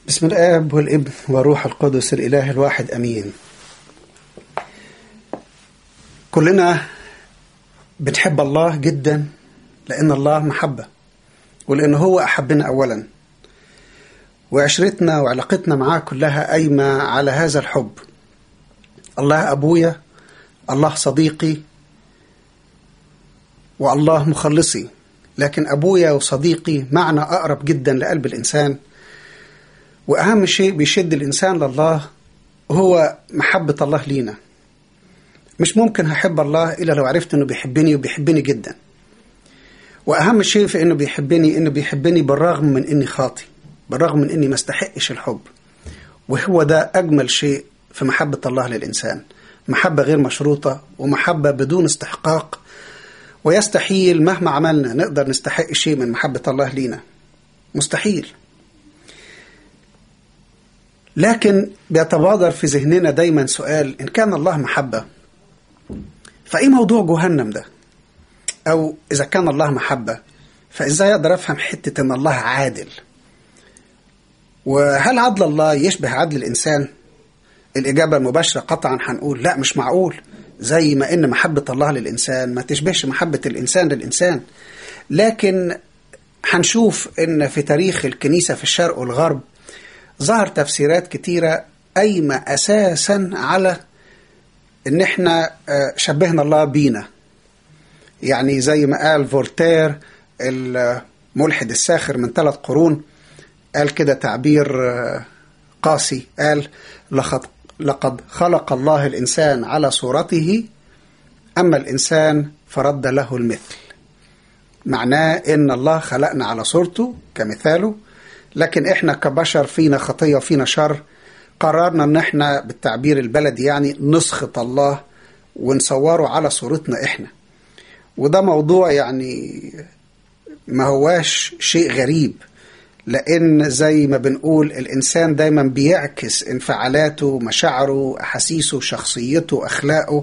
بسم الآب والابن وروح القدس الإله الواحد أمين كلنا بنحب الله جدا لأن الله محبة ولأن هو أحبنا أولا وعشرتنا وعلاقتنا معاه كلها قايمة على هذا الحب الله أبويا الله صديقي والله مخلصي لكن أبويا وصديقي معنى أقرب جدا لقلب الإنسان وأهم شيء بيشد الإنسان لله هو محبة الله لينا مش ممكن هحب الله إلا لو عرفت أنه بيحبني وبيحبني جدا وأهم شيء في أنه بيحبني أنه بيحبني بالرغم من أني خاطي بالرغم من أني ما استحقش الحب وهو ده أجمل شيء في محبة الله للإنسان محبة غير مشروطة ومحبة بدون استحقاق ويستحيل مهما عملنا نقدر نستحق شيء من محبة الله لينا مستحيل لكن بيتبادر في ذهننا دايما سؤال إن كان الله محبة فإيه موضوع جهنم ده أو إذا كان الله محبة فإزاي أقدر أفهم حتة إن الله عادل وهل عدل الله يشبه عدل الإنسان الإجابة المباشرة قطعا هنقول لا مش معقول زي ما إن محبة الله للإنسان ما تشبهش محبة الإنسان للإنسان لكن هنشوف إن في تاريخ الكنيسة في الشرق والغرب ظهر تفسيرات كتيرة قايمة أساسا على إن إحنا شبهنا الله بينا يعني زي ما قال فولتير الملحد الساخر من ثلاث قرون قال كده تعبير قاسي قال لقد لقد خلق الله الإنسان على صورته أما الإنسان فرد له المثل معناه إن الله خلقنا على صورته كمثاله لكن إحنا كبشر فينا خطية وفينا شر قررنا إن إحنا بالتعبير البلدي يعني نسخط الله ونصوره على صورتنا إحنا وده موضوع يعني ما هواش شيء غريب لأن زي ما بنقول الإنسان دايما بيعكس انفعالاته مشاعره أحاسيسه شخصيته أخلاقه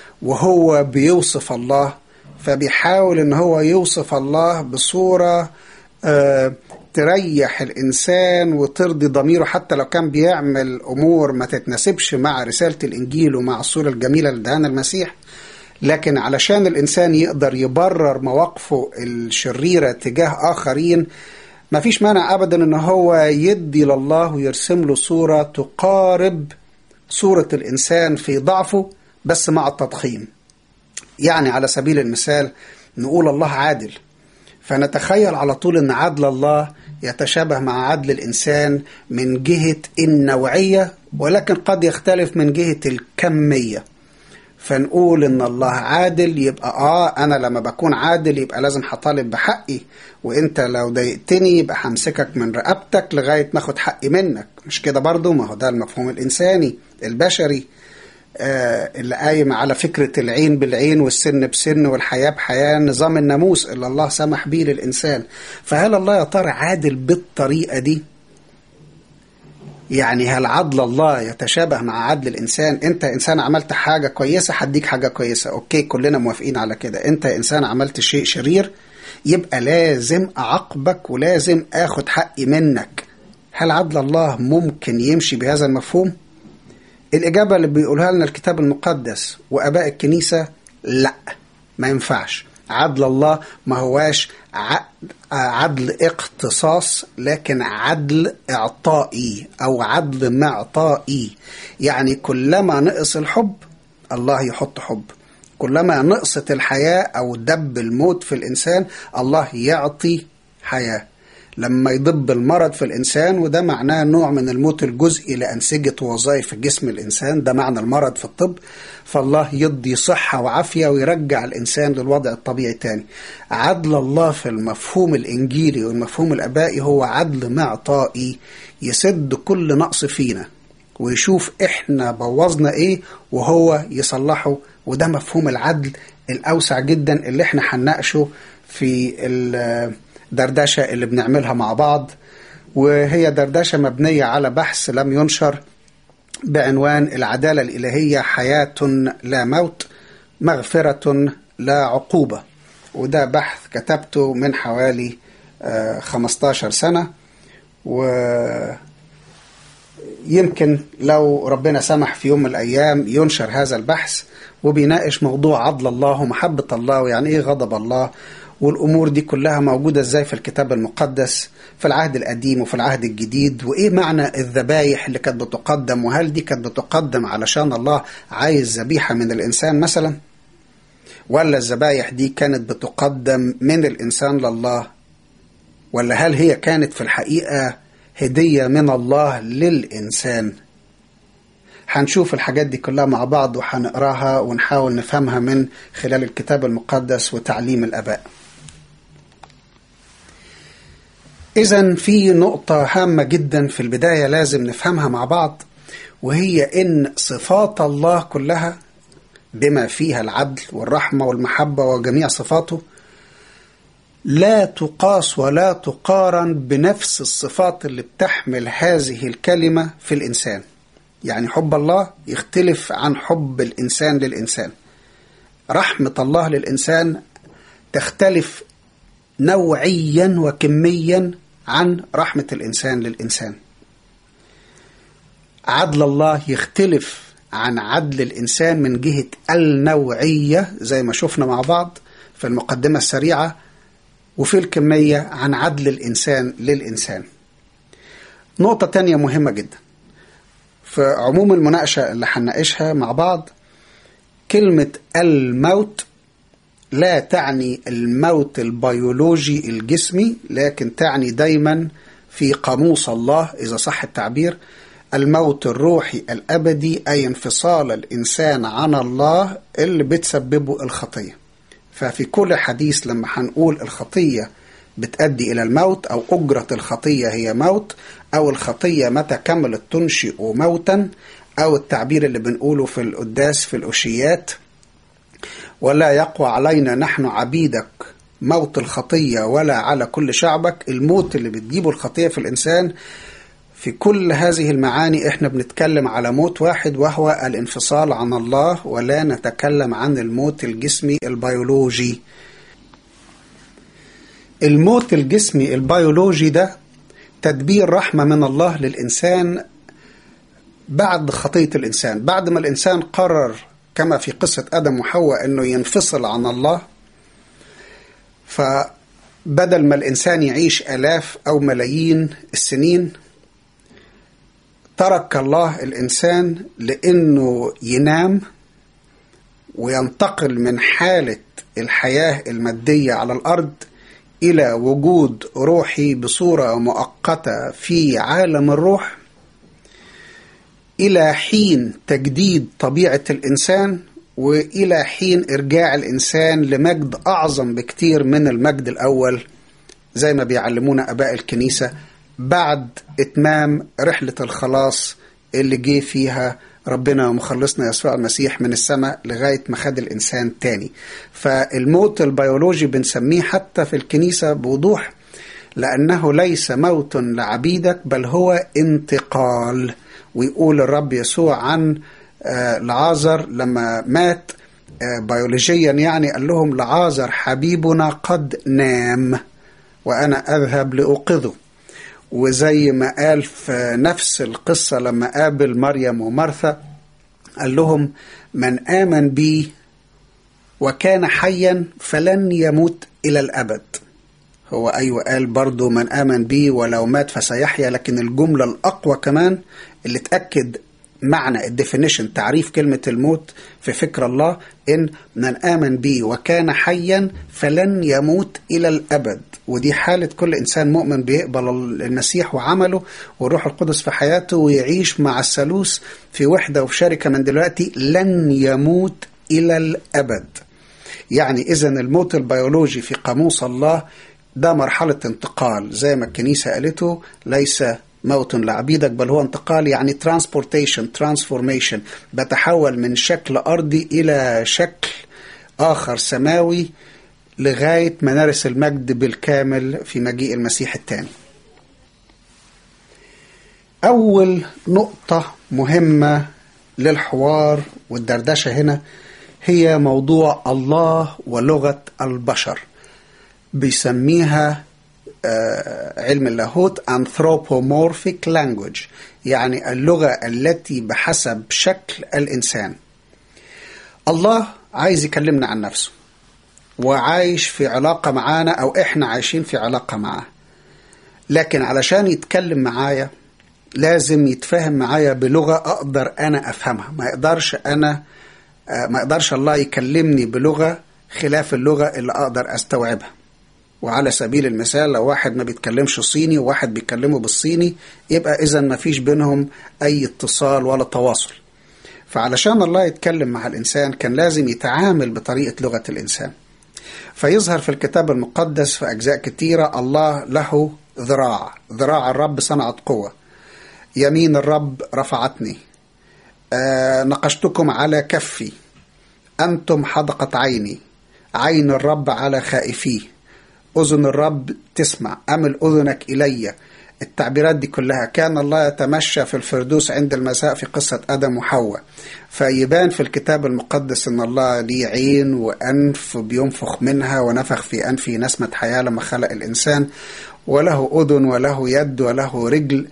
وهو بيوصف الله فبيحاول إن هو يوصف الله بصورة آه تريح الإنسان وترضي ضميره حتى لو كان بيعمل أمور ما تتناسبش مع رسالة الإنجيل ومع الصورة الجميلة لدهان المسيح لكن علشان الإنسان يقدر يبرر مواقفه الشريرة تجاه آخرين ما فيش مانع ابدا ان هو يدي لله ويرسم له صوره تقارب صوره الانسان في ضعفه بس مع التضخيم. يعني على سبيل المثال نقول الله عادل فنتخيل على طول ان عدل الله يتشابه مع عدل الانسان من جهه النوعيه ولكن قد يختلف من جهه الكميه. فنقول ان الله عادل يبقى اه انا لما بكون عادل يبقى لازم هطالب بحقي وانت لو ضايقتني يبقى همسكك من رقبتك لغايه ما اخد حقي منك مش كده برضو ما هو ده المفهوم الانساني البشري آه اللي قايم على فكره العين بالعين والسن بسن والحياه بحياه نظام الناموس اللي الله سمح بيه للانسان فهل الله يا ترى عادل بالطريقه دي يعني هل عدل الله يتشابه مع عدل الانسان انت انسان عملت حاجه كويسه هديك حاجه كويسه اوكي كلنا موافقين على كده انت انسان عملت شيء شرير يبقى لازم اعاقبك ولازم اخد حقي منك هل عدل الله ممكن يمشي بهذا المفهوم الاجابه اللي بيقولها لنا الكتاب المقدس واباء الكنيسه لا ما ينفعش عدل الله ما هواش عدل اقتصاص لكن عدل اعطائي او عدل معطائي يعني كلما نقص الحب الله يحط حب كلما نقصت الحياه او دب الموت في الانسان الله يعطي حياه لما يضب المرض في الإنسان وده معناه نوع من الموت الجزئي لأنسجة وظائف جسم الإنسان ده معنى المرض في الطب فالله يدي صحة وعافية ويرجع الإنسان للوضع الطبيعي تاني عدل الله في المفهوم الإنجيلي والمفهوم الأبائي هو عدل معطائي يسد كل نقص فينا ويشوف إحنا بوظنا إيه وهو يصلحه وده مفهوم العدل الأوسع جدا اللي إحنا هنناقشه في الدردشة اللي بنعملها مع بعض وهي دردشة مبنية على بحث لم ينشر بعنوان العدالة الإلهية حياة لا موت مغفرة لا عقوبة وده بحث كتبته من حوالي 15 سنة يمكن لو ربنا سمح في يوم من الأيام ينشر هذا البحث وبيناقش موضوع عدل الله ومحبة الله ويعني إيه غضب الله والأمور دي كلها موجودة إزاي في الكتاب المقدس في العهد القديم وفي العهد الجديد وإيه معنى الذبايح اللي كانت بتقدم وهل دي كانت بتقدم علشان الله عايز ذبيحة من الإنسان مثلا ولا الذبايح دي كانت بتقدم من الإنسان لله ولا هل هي كانت في الحقيقة هدية من الله للإنسان هنشوف الحاجات دي كلها مع بعض وهنقراها ونحاول نفهمها من خلال الكتاب المقدس وتعليم الآباء إذا في نقطة هامة جدا في البداية لازم نفهمها مع بعض وهي إن صفات الله كلها بما فيها العدل والرحمة والمحبة وجميع صفاته لا تقاس ولا تقارن بنفس الصفات اللي بتحمل هذه الكلمة في الإنسان يعني حب الله يختلف عن حب الإنسان للإنسان رحمة الله للإنسان تختلف نوعيا وكميا عن رحمة الإنسان للإنسان عدل الله يختلف عن عدل الإنسان من جهة النوعية زي ما شفنا مع بعض في المقدمة السريعة وفي الكمية عن عدل الإنسان للإنسان نقطة تانية مهمة جدا في عموم المناقشة اللي هنناقشها مع بعض كلمة الموت لا تعني الموت البيولوجي الجسمي لكن تعني دايما في قاموس الله إذا صح التعبير الموت الروحي الأبدي أي انفصال الإنسان عن الله اللي بتسببه الخطية ففي كل حديث لما هنقول الخطية بتؤدي إلى الموت أو أجرة الخطية هي موت أو الخطية متى كملت تنشئ موتا أو التعبير اللي بنقوله في القداس في الأشيات ولا يقوى علينا نحن عبيدك موت الخطية ولا على كل شعبك الموت اللي بتجيبه الخطية في الإنسان في كل هذه المعاني احنا بنتكلم على موت واحد وهو الانفصال عن الله ولا نتكلم عن الموت الجسمي البيولوجي الموت الجسمي البيولوجي ده تدبير رحمة من الله للإنسان بعد خطية الإنسان بعد ما الإنسان قرر كما في قصة آدم وحواء أنه ينفصل عن الله فبدل ما الإنسان يعيش آلاف أو ملايين السنين ترك الله الإنسان لأنه ينام وينتقل من حالة الحياة المادية على الأرض إلى وجود روحي بصورة مؤقتة في عالم الروح إلى حين تجديد طبيعة الإنسان وإلى حين إرجاع الإنسان لمجد أعظم بكتير من المجد الأول زي ما بيعلمونا أباء الكنيسة بعد إتمام رحلة الخلاص اللي جه فيها ربنا ومخلصنا يسوع المسيح من السماء لغاية ما خد الإنسان تاني فالموت البيولوجي بنسميه حتى في الكنيسة بوضوح لأنه ليس موت لعبيدك بل هو انتقال ويقول الرب يسوع عن لعازر لما مات بيولوجيا يعني قال لهم لعازر حبيبنا قد نام وأنا أذهب لأوقظه وزي ما قال في نفس القصة لما قابل مريم ومرثا قال لهم من آمن بي وكان حيا فلن يموت إلى الأبد هو أيوة قال برضو من آمن بي ولو مات فسيحيا لكن الجملة الأقوى كمان اللي تأكد معنى الديفينيشن تعريف كلمة الموت في فكر الله إن من آمن بي وكان حيا فلن يموت إلى الأبد ودي حالة كل إنسان مؤمن بيقبل المسيح وعمله والروح القدس في حياته ويعيش مع الثالوث في وحدة وفي شركة من دلوقتي لن يموت إلى الأبد يعني إذا الموت البيولوجي في قاموس الله ده مرحلة انتقال زي ما الكنيسة قالته ليس موت لعبيدك بل هو انتقال يعني ترانسبورتيشن ترانسفورميشن بتحول من شكل أرضي إلى شكل آخر سماوي لغاية ما نرث المجد بالكامل في مجيء المسيح الثاني أول نقطة مهمة للحوار والدردشة هنا هي موضوع الله ولغة البشر بيسميها آه، علم اللاهوت anthropomorphic language يعني اللغة التي بحسب شكل الإنسان الله عايز يكلمنا عن نفسه وعايش في علاقة معانا أو إحنا عايشين في علاقة معاه لكن علشان يتكلم معايا لازم يتفاهم معايا بلغة أقدر أنا أفهمها ما يقدرش أنا آه، ما يقدرش الله يكلمني بلغة خلاف اللغة اللي أقدر أستوعبها وعلى سبيل المثال لو واحد ما بيتكلمش صيني وواحد بيتكلمه بالصيني يبقى إذا ما فيش بينهم أي اتصال ولا تواصل فعلشان الله يتكلم مع الإنسان كان لازم يتعامل بطريقة لغة الإنسان فيظهر في الكتاب المقدس في أجزاء كتيرة الله له ذراع ذراع الرب صنعت قوة يمين الرب رفعتني آه نقشتكم على كفي أنتم حدقت عيني عين الرب على خائفيه أذن الرب تسمع أمل أذنك إلي التعبيرات دي كلها كان الله يتمشى في الفردوس عند المساء في قصة آدم وحواء فيبان في الكتاب المقدس أن الله ليه عين وأنف بينفخ منها ونفخ في أنفه نسمة حياة لما خلق الإنسان وله أذن وله يد وله رجل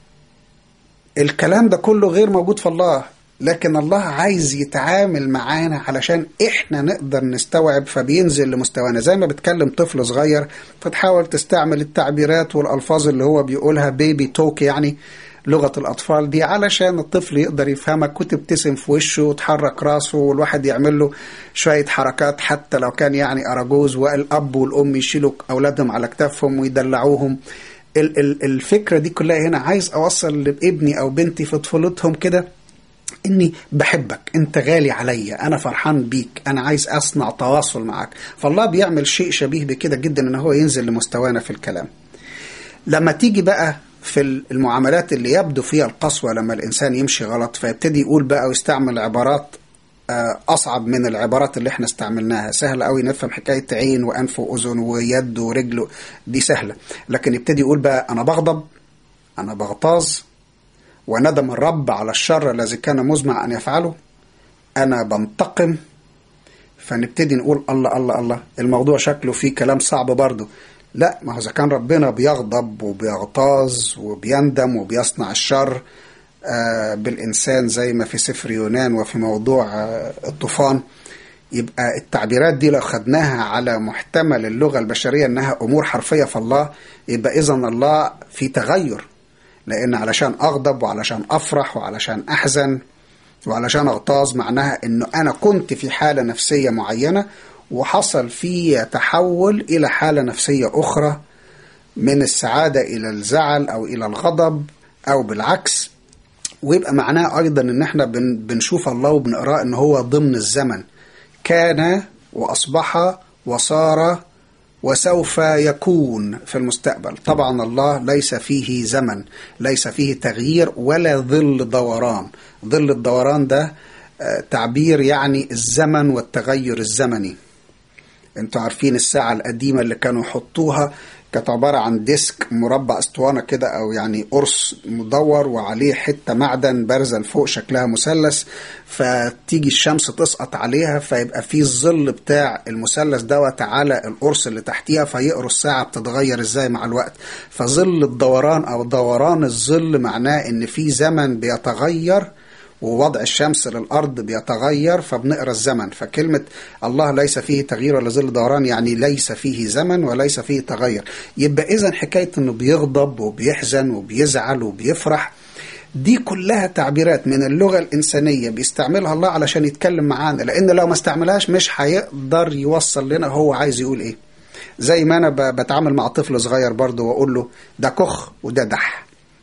الكلام ده كله غير موجود في الله لكن الله عايز يتعامل معانا علشان احنا نقدر نستوعب فبينزل لمستوانا زي ما بتكلم طفل صغير فتحاول تستعمل التعبيرات والالفاظ اللي هو بيقولها بيبي توك يعني لغة الأطفال دي علشان الطفل يقدر يفهمك وتبتسم في وشه وتحرك راسه والواحد يعمل له شوية حركات حتى لو كان يعني أراجوز والأب والأم يشيلوا أولادهم على كتافهم ويدلعوهم ال- ال- الفكرة دي كلها هنا عايز أوصل لابني أو بنتي في طفولتهم كده اني بحبك انت غالي عليا انا فرحان بيك انا عايز اصنع تواصل معك فالله بيعمل شيء شبيه بكده جدا ان هو ينزل لمستوانا في الكلام لما تيجي بقى في المعاملات اللي يبدو فيها القسوة لما الإنسان يمشي غلط فيبتدي يقول بقى ويستعمل عبارات آه، أصعب من العبارات اللي احنا استعملناها سهل قوي نفهم حكاية عين وأنف وأذن ويد ورجل دي سهلة لكن يبتدي يقول بقى أنا بغضب أنا بغتاظ وندم الرب على الشر الذي كان مزمع أن يفعله أنا بنتقم فنبتدي نقول الله الله الله الموضوع شكله فيه كلام صعب برضه لا ما هو إذا كان ربنا بيغضب وبيغتاظ وبيندم وبيصنع الشر آه، بالإنسان زي ما في سفر يونان وفي موضوع آه، الطوفان يبقى التعبيرات دي لو خدناها على محتمل اللغة البشرية إنها أمور حرفية في الله يبقى إذا الله في تغير لأن علشان أغضب وعلشان أفرح وعلشان أحزن وعلشان أغتاظ معناها إنه أنا كنت في حالة نفسية معينة وحصل في تحول إلى حالة نفسية أخرى من السعادة إلى الزعل أو إلى الغضب أو بالعكس ويبقى معناه أيضا إن إحنا بن بنشوف الله وبنقرأ إن هو ضمن الزمن كان وأصبح وصار وسوف يكون في المستقبل طبعا الله ليس فيه زمن ليس فيه تغيير ولا ظل دوران ظل الدوران ده آه، تعبير يعني الزمن والتغير الزمني انتوا عارفين الساعة القديمة اللي كانوا يحطوها كانت عبارة عن ديسك مربع اسطوانة كده أو يعني قرص مدور وعليه حتة معدن بارزة لفوق شكلها مثلث فتيجي الشمس تسقط عليها فيبقى في الظل بتاع المثلث دوت على القرص اللي تحتيها فيقروا الساعة بتتغير ازاي مع الوقت فظل الدوران أو دوران الظل معناه إن في زمن بيتغير ووضع الشمس للأرض بيتغير فبنقرا الزمن فكلمة الله ليس فيه تغيير ولا ظل دوران يعني ليس فيه زمن وليس فيه تغير يبقى إذا حكاية إنه بيغضب وبيحزن وبيزعل وبيفرح دي كلها تعبيرات من اللغة الإنسانية بيستعملها الله علشان يتكلم معانا لأن لو ما استعملهاش مش هيقدر يوصل لنا هو عايز يقول إيه زي ما أنا ب- بتعامل مع طفل صغير برضه وأقول له ده كخ وده دح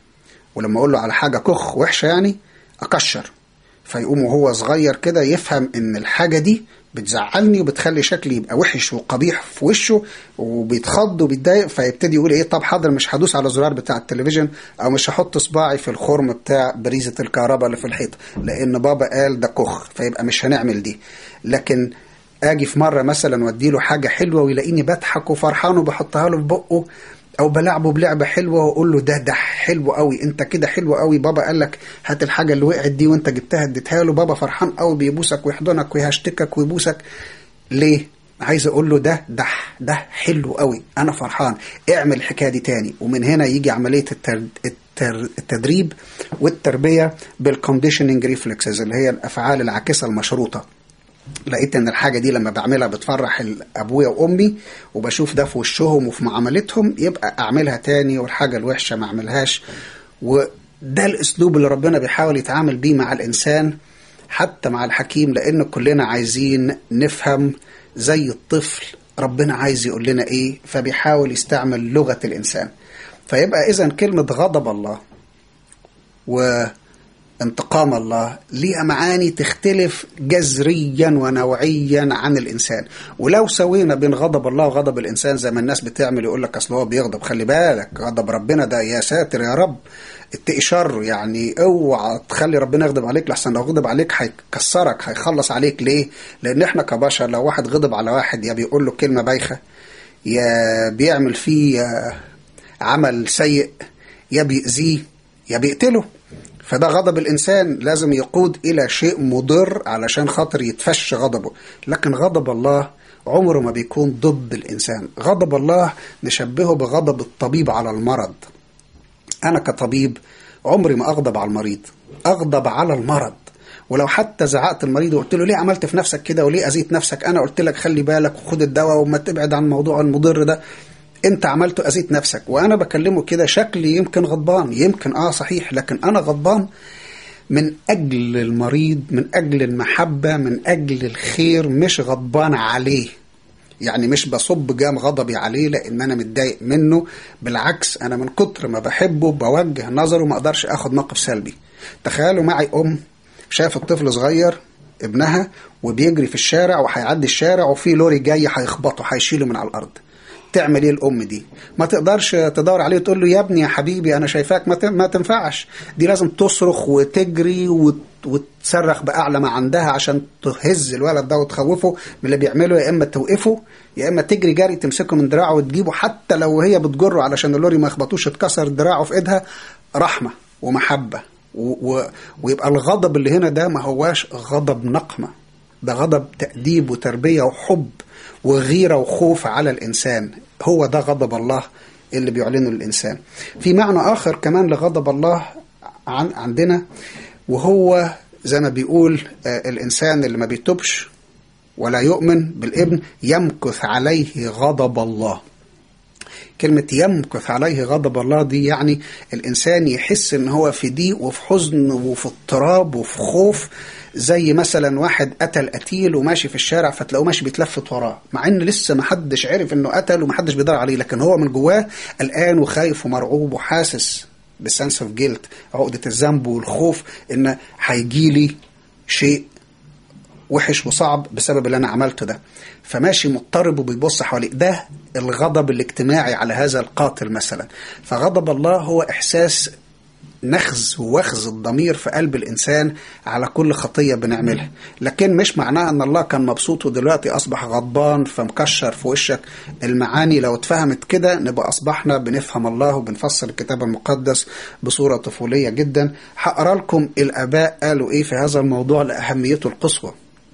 ولما اقول له على حاجه كخ وحشه يعني اكشر فيقوم وهو صغير كده يفهم ان الحاجه دي بتزعلني وبتخلي شكلي يبقى وحش وقبيح في وشه وبيتخض وبيتضايق فيبتدي يقول ايه طب حاضر مش هدوس على الزرار بتاع التلفزيون او مش هحط صباعي في الخرم بتاع بريزه الكهرباء اللي في الحيطه لان بابا قال ده كخ فيبقى مش هنعمل دي لكن اجي في مره مثلا وادي له حاجه حلوه ويلاقيني بضحك وفرحان وبحطها له في بقه او بلعبه بلعبه حلوه واقول له ده ده حلو قوي انت كده حلو قوي بابا قال لك هات الحاجه اللي وقعت دي وانت جبتها اديتها له بابا فرحان قوي بيبوسك ويحضنك ويهشتكك ويبوسك ليه عايز اقول له ده ده ده حلو قوي انا فرحان اعمل الحكايه دي تاني ومن هنا يجي عمليه التر... التر... التدريب والتربيه بالكونديشننج ريفلكسز اللي هي الافعال العاكسه المشروطه لقيت ان الحاجه دي لما بعملها بتفرح ابويا وامي وبشوف ده في وشهم وفي معاملتهم يبقى اعملها تاني والحاجه الوحشه ما اعملهاش وده الاسلوب اللي ربنا بيحاول يتعامل بيه مع الانسان حتى مع الحكيم لان كلنا عايزين نفهم زي الطفل ربنا عايز يقول لنا ايه فبيحاول يستعمل لغه الانسان فيبقى اذا كلمه غضب الله و انتقام الله ليها معاني تختلف جذريا ونوعيا عن الانسان ولو سوينا بين غضب الله وغضب الانسان زي ما الناس بتعمل يقول لك اصل هو بيغضب خلي بالك غضب ربنا ده يا ساتر يا رب اتقي شره يعني اوعى تخلي ربنا يغضب عليك لحسن لو غضب عليك هيكسرك هيخلص عليك ليه؟ لان احنا كبشر لو واحد غضب على واحد يا بيقول له كلمه بايخه يا بيعمل فيه عمل سيء يا بيأذيه يا بيقتله فده غضب الإنسان لازم يقود إلى شيء مضر علشان خاطر يتفش غضبه لكن غضب الله عمره ما بيكون ضد الإنسان غضب الله نشبهه بغضب الطبيب على المرض أنا كطبيب عمري ما أغضب على المريض أغضب على المرض ولو حتى زعقت المريض وقلت له ليه عملت في نفسك كده وليه أذيت نفسك أنا قلت لك خلي بالك وخد الدواء وما تبعد عن الموضوع المضر ده انت عملت اذيت نفسك وانا بكلمه كده شكلي يمكن غضبان يمكن اه صحيح لكن انا غضبان من اجل المريض من اجل المحبه من اجل الخير مش غضبان عليه يعني مش بصب جام غضبي عليه لان انا متضايق منه بالعكس انا من كتر ما بحبه بوجه نظره ما اقدرش اخد موقف سلبي تخيلوا معي ام شاف الطفل صغير ابنها وبيجري في الشارع وهيعدي الشارع وفي لوري جاي هيخبطه هيشيله من على الارض تعمل ايه الام دي ما تقدرش تدور عليه وتقول له يا ابني يا حبيبي انا شايفاك ما ما تنفعش دي لازم تصرخ وتجري وتصرخ باعلى ما عندها عشان تهز الولد ده وتخوفه من اللي بيعمله يا اما توقفه يا اما تجري جري تمسكه من دراعه وتجيبه حتى لو هي بتجره علشان اللوري ما يخبطوش اتكسر دراعه في ايدها رحمه ومحبه و... و... ويبقى الغضب اللي هنا ده ما هواش غضب نقمه ده غضب تأديب وتربية وحب وغيرة وخوف على الإنسان هو ده غضب الله اللي بيعلنه الإنسان في معنى آخر كمان لغضب الله عن عندنا وهو زي ما بيقول الإنسان اللي ما بيتوبش ولا يؤمن بالابن يمكث عليه غضب الله كلمة يمكث عليه غضب الله دي يعني الإنسان يحس إن هو في ضيق وفي حزن وفي اضطراب وفي خوف زي مثلا واحد قتل قتيل وماشي في الشارع فتلاقوه ماشي بيتلفت وراه مع ان لسه ما حدش عرف انه قتل وما حدش بيدور عليه لكن هو من جواه قلقان وخايف ومرعوب وحاسس بالسنس اوف جيلت عقده الذنب والخوف ان هيجي لي شيء وحش وصعب بسبب اللي انا عملته ده فماشي مضطرب وبيبص حواليه ده الغضب الاجتماعي على هذا القاتل مثلا فغضب الله هو احساس نخز ووخز الضمير في قلب الإنسان على كل خطية بنعملها لكن مش معناه أن الله كان مبسوط ودلوقتي أصبح غضبان فمكشر في وشك المعاني لو اتفهمت كده نبقى أصبحنا بنفهم الله وبنفسر الكتاب المقدس بصورة طفولية جدا هقرا لكم الآباء قالوا إيه في هذا الموضوع لأهميته القصوى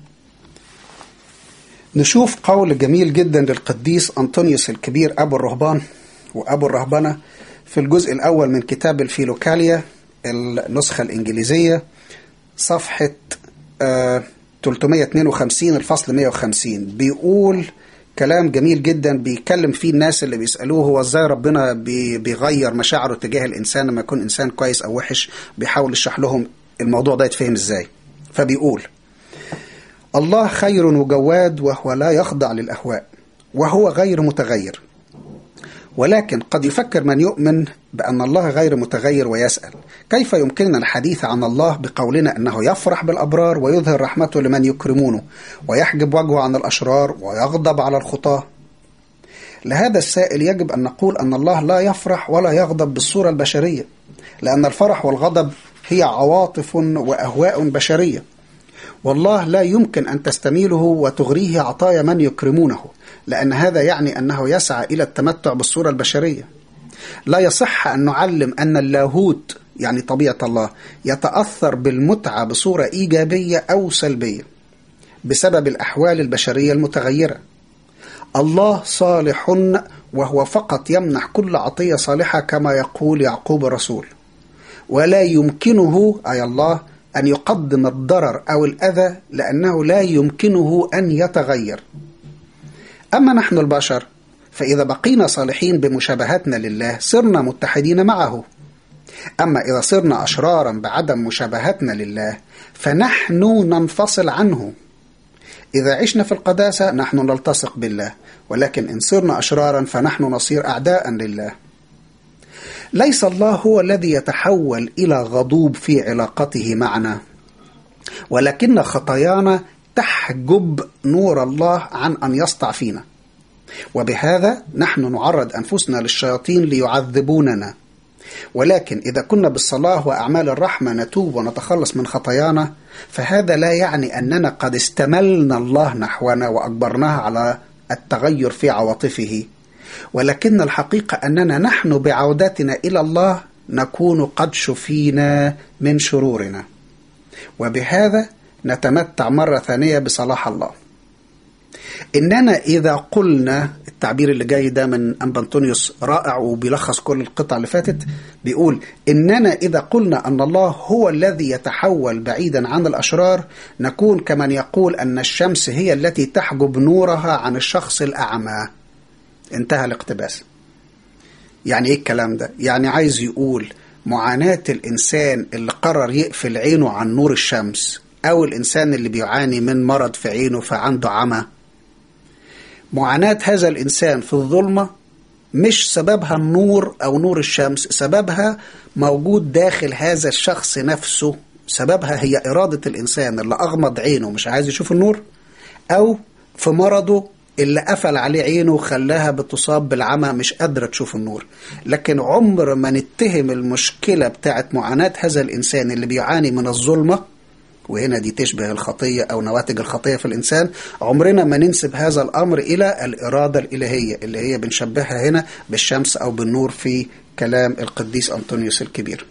نشوف قول جميل جدا للقديس أنطونيوس الكبير أبو الرهبان وأبو الرهبنة في الجزء الأول من كتاب الفيلوكاليا النسخة الإنجليزية صفحة آه 352 الفصل 150 بيقول كلام جميل جدا بيكلم فيه الناس اللي بيسألوه هو ازاي ربنا بي بيغير مشاعره تجاه الإنسان لما يكون إنسان كويس أو وحش بيحاول يشرح لهم الموضوع ده يتفهم ازاي فبيقول الله خير وجواد وهو لا يخضع للأهواء وهو غير متغير ولكن قد يفكر من يؤمن بأن الله غير متغير ويسأل كيف يمكننا الحديث عن الله بقولنا أنه يفرح بالأبرار ويظهر رحمته لمن يكرمونه ويحجب وجهه عن الأشرار ويغضب على الخطاة لهذا السائل يجب أن نقول أن الله لا يفرح ولا يغضب بالصورة البشرية لأن الفرح والغضب هي عواطف وأهواء بشرية والله لا يمكن أن تستميله وتغريه عطايا من يكرمونه لأن هذا يعني أنه يسعى إلى التمتع بالصورة البشرية لا يصح أن نعلم أن اللاهوت يعني طبيعة الله يتأثر بالمتعة بصورة إيجابية أو سلبية بسبب الأحوال البشرية المتغيرة الله صالح وهو فقط يمنح كل عطية صالحة كما يقول يعقوب الرسول ولا يمكنه أي الله أن يقدم الضرر أو الأذى لأنه لا يمكنه أن يتغير أما نحن البشر فإذا بقينا صالحين بمشابهتنا لله صرنا متحدين معه أما إذا صرنا أشرارا بعدم مشابهتنا لله فنحن ننفصل عنه إذا عشنا في القداسة نحن نلتصق بالله ولكن إن صرنا أشرارا فنحن نصير أعداء لله ليس الله هو الذي يتحول إلى غضوب في علاقته معنا ولكن خطايانا تحجب نور الله عن أن يسطع فينا وبهذا نحن نعرض أنفسنا للشياطين ليعذبوننا ولكن إذا كنا بالصلاة وأعمال الرحمة نتوب ونتخلص من خطايانا فهذا لا يعني أننا قد استملنا الله نحونا وأجبرناه على التغير في عواطفه ولكن الحقيقة أننا نحن بعودتنا إلى الله نكون قد شفينا من شرورنا وبهذا نتمتع مرة ثانية بصلاح الله إننا إذا قلنا التعبير اللي جاي ده من أنبنطونيوس رائع وبيلخص كل القطع اللي فاتت بيقول إننا إذا قلنا أن الله هو الذي يتحول بعيدا عن الأشرار نكون كمن يقول أن الشمس هي التي تحجب نورها عن الشخص الأعمى انتهى الاقتباس يعني إيه الكلام ده؟ يعني عايز يقول معاناة الإنسان اللي قرر يقفل عينه عن نور الشمس أو الإنسان اللي بيعاني من مرض في عينه فعنده عمى معاناة هذا الإنسان في الظلمة مش سببها النور أو نور الشمس سببها موجود داخل هذا الشخص نفسه سببها هي إرادة الإنسان اللي أغمض عينه مش عايز يشوف النور أو في مرضه اللي قفل عليه عينه وخلاها بتصاب بالعمى مش قادرة تشوف النور لكن عمر ما نتهم المشكلة بتاعت معاناة هذا الإنسان اللي بيعاني من الظلمة وهنا دي تشبه الخطية أو نواتج الخطية في الإنسان عمرنا ما ننسب هذا الأمر إلى الإرادة الإلهية اللي هي بنشبهها هنا بالشمس أو بالنور في كلام القديس أنطونيوس الكبير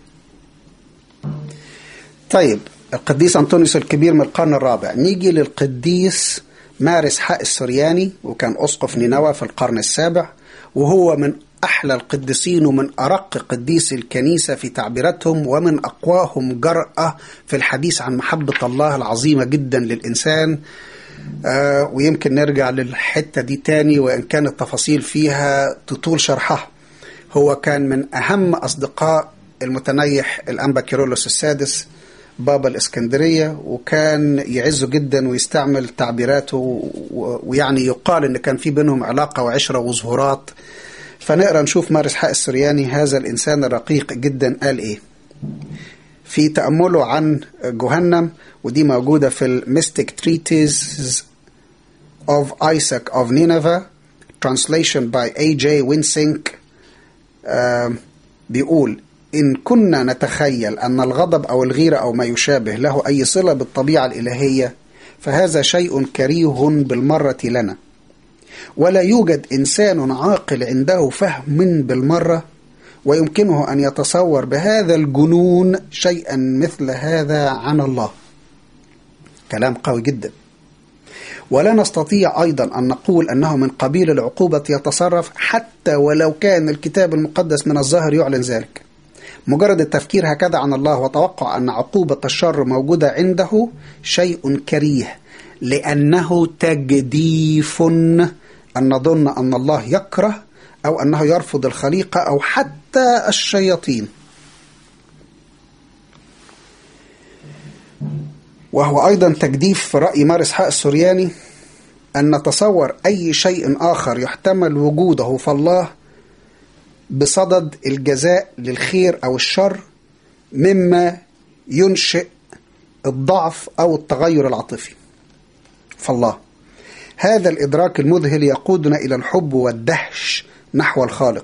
طيب القديس أنطونيوس الكبير من القرن الرابع نيجي للقديس مارس حق السرياني وكان أسقف نينوى في القرن السابع وهو من أحلى القديسين ومن أرق قديس الكنيسة في تعبيراتهم ومن أقواهم جرأة في الحديث عن محبة الله العظيمة جدا للإنسان آه ويمكن نرجع للحتة دي تاني وإن كانت التفاصيل فيها تطول شرحها هو كان من أهم أصدقاء المتنيح الأنبا كيرولوس السادس بابا الإسكندرية وكان يعزه جدا ويستعمل تعبيراته ويعني يقال إن كان في بينهم علاقة وعشرة وظهورات فنقرا نشوف مارس حق السرياني هذا الإنسان الرقيق جدا قال إيه في تأمله عن جهنم ودي موجودة في الميستيك تريتيز of Isaac of Nineveh translation by A.J. Winsink uh, بيقول إن كنا نتخيل أن الغضب أو الغيرة أو ما يشابه له أي صلة بالطبيعة الإلهية فهذا شيء كريه بالمرة لنا ولا يوجد إنسان عاقل عنده فهم بالمرة ويمكنه أن يتصور بهذا الجنون شيئا مثل هذا عن الله كلام قوي جدا ولا نستطيع أيضا أن نقول أنه من قبيل العقوبة يتصرف حتى ولو كان الكتاب المقدس من الظاهر يعلن ذلك مجرد التفكير هكذا عن الله وتوقع أن عقوبة الشر موجودة عنده شيء كريه لأنه تجديف أن نظن أن الله يكره أو أنه يرفض الخليقة أو حتى الشياطين وهو أيضا تجديف في رأي مارس حق السورياني أن نتصور أي شيء آخر يحتمل وجوده فالله بصدد الجزاء للخير أو الشر مما ينشئ الضعف أو التغير العاطفي فالله هذا الإدراك المذهل يقودنا إلى الحب والدهش نحو الخالق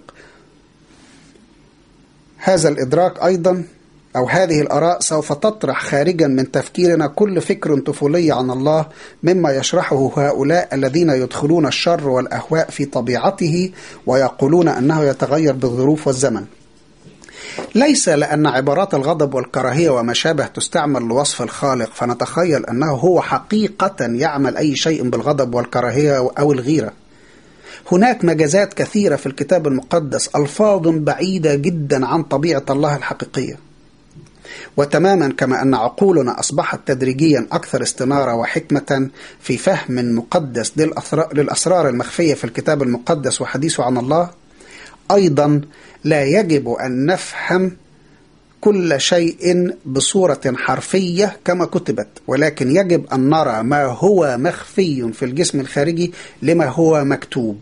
هذا الإدراك أيضا أو هذه الآراء سوف تطرح خارجا من تفكيرنا كل فكر طفولي عن الله مما يشرحه هؤلاء الذين يدخلون الشر والأهواء في طبيعته ويقولون أنه يتغير بالظروف والزمن ليس لأن عبارات الغضب والكراهية وما شابه تستعمل لوصف الخالق فنتخيل أنه هو حقيقة يعمل أي شيء بالغضب والكراهية أو الغيرة هناك مجازات كثيرة في الكتاب المقدس ألفاظ بعيدة جدا عن طبيعة الله الحقيقية وتماما كما أن عقولنا أصبحت تدريجيا أكثر استنارة وحكمة في فهم مقدس للأسرار المخفية في الكتاب المقدس وحديثه عن الله أيضا لا يجب أن نفهم كل شيء بصورة حرفية كما كتبت ولكن يجب أن نرى ما هو مخفي في الجسم الخارجي لما هو مكتوب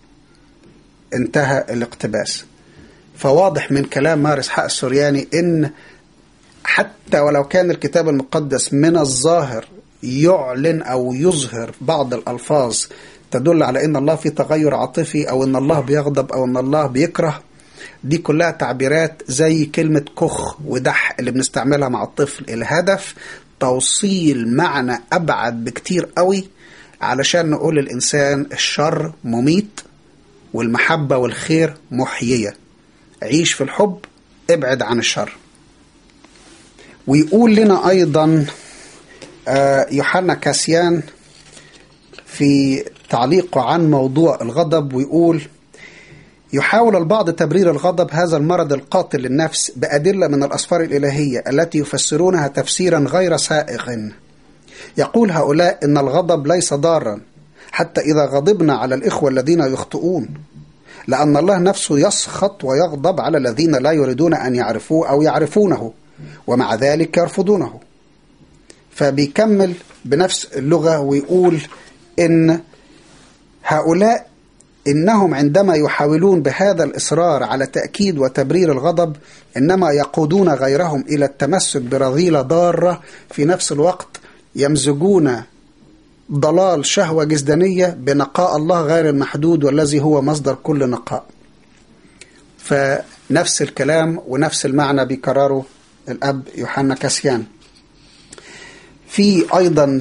انتهى الاقتباس فواضح من كلام مارس حق السورياني ان حتى ولو كان الكتاب المقدس من الظاهر يعلن او يظهر بعض الالفاظ تدل على ان الله في تغير عاطفي او ان الله بيغضب او ان الله بيكره دي كلها تعبيرات زي كلمة كخ ودح اللي بنستعملها مع الطفل الهدف توصيل معنى أبعد بكتير قوي علشان نقول للإنسان الشر مميت والمحبة والخير محيية عيش في الحب ابعد عن الشر ويقول لنا أيضا يوحنا كاسيان في تعليقه عن موضوع الغضب ويقول يحاول البعض تبرير الغضب هذا المرض القاتل للنفس بأدلة من الأسفار الإلهية التي يفسرونها تفسيرا غير سائغ يقول هؤلاء إن الغضب ليس ضارا حتى إذا غضبنا على الإخوة الذين يخطئون لأن الله نفسه يسخط ويغضب على الذين لا يريدون أن يعرفوه أو يعرفونه ومع ذلك يرفضونه فبيكمل بنفس اللغة ويقول إن هؤلاء إنهم عندما يحاولون بهذا الإصرار على تأكيد وتبرير الغضب إنما يقودون غيرهم إلى التمسك برذيلة ضارة في نفس الوقت يمزجون ضلال شهوة جسدانية بنقاء الله غير المحدود والذي هو مصدر كل نقاء فنفس الكلام ونفس المعنى بيكرره الأب يوحنا كاسيان في أيضا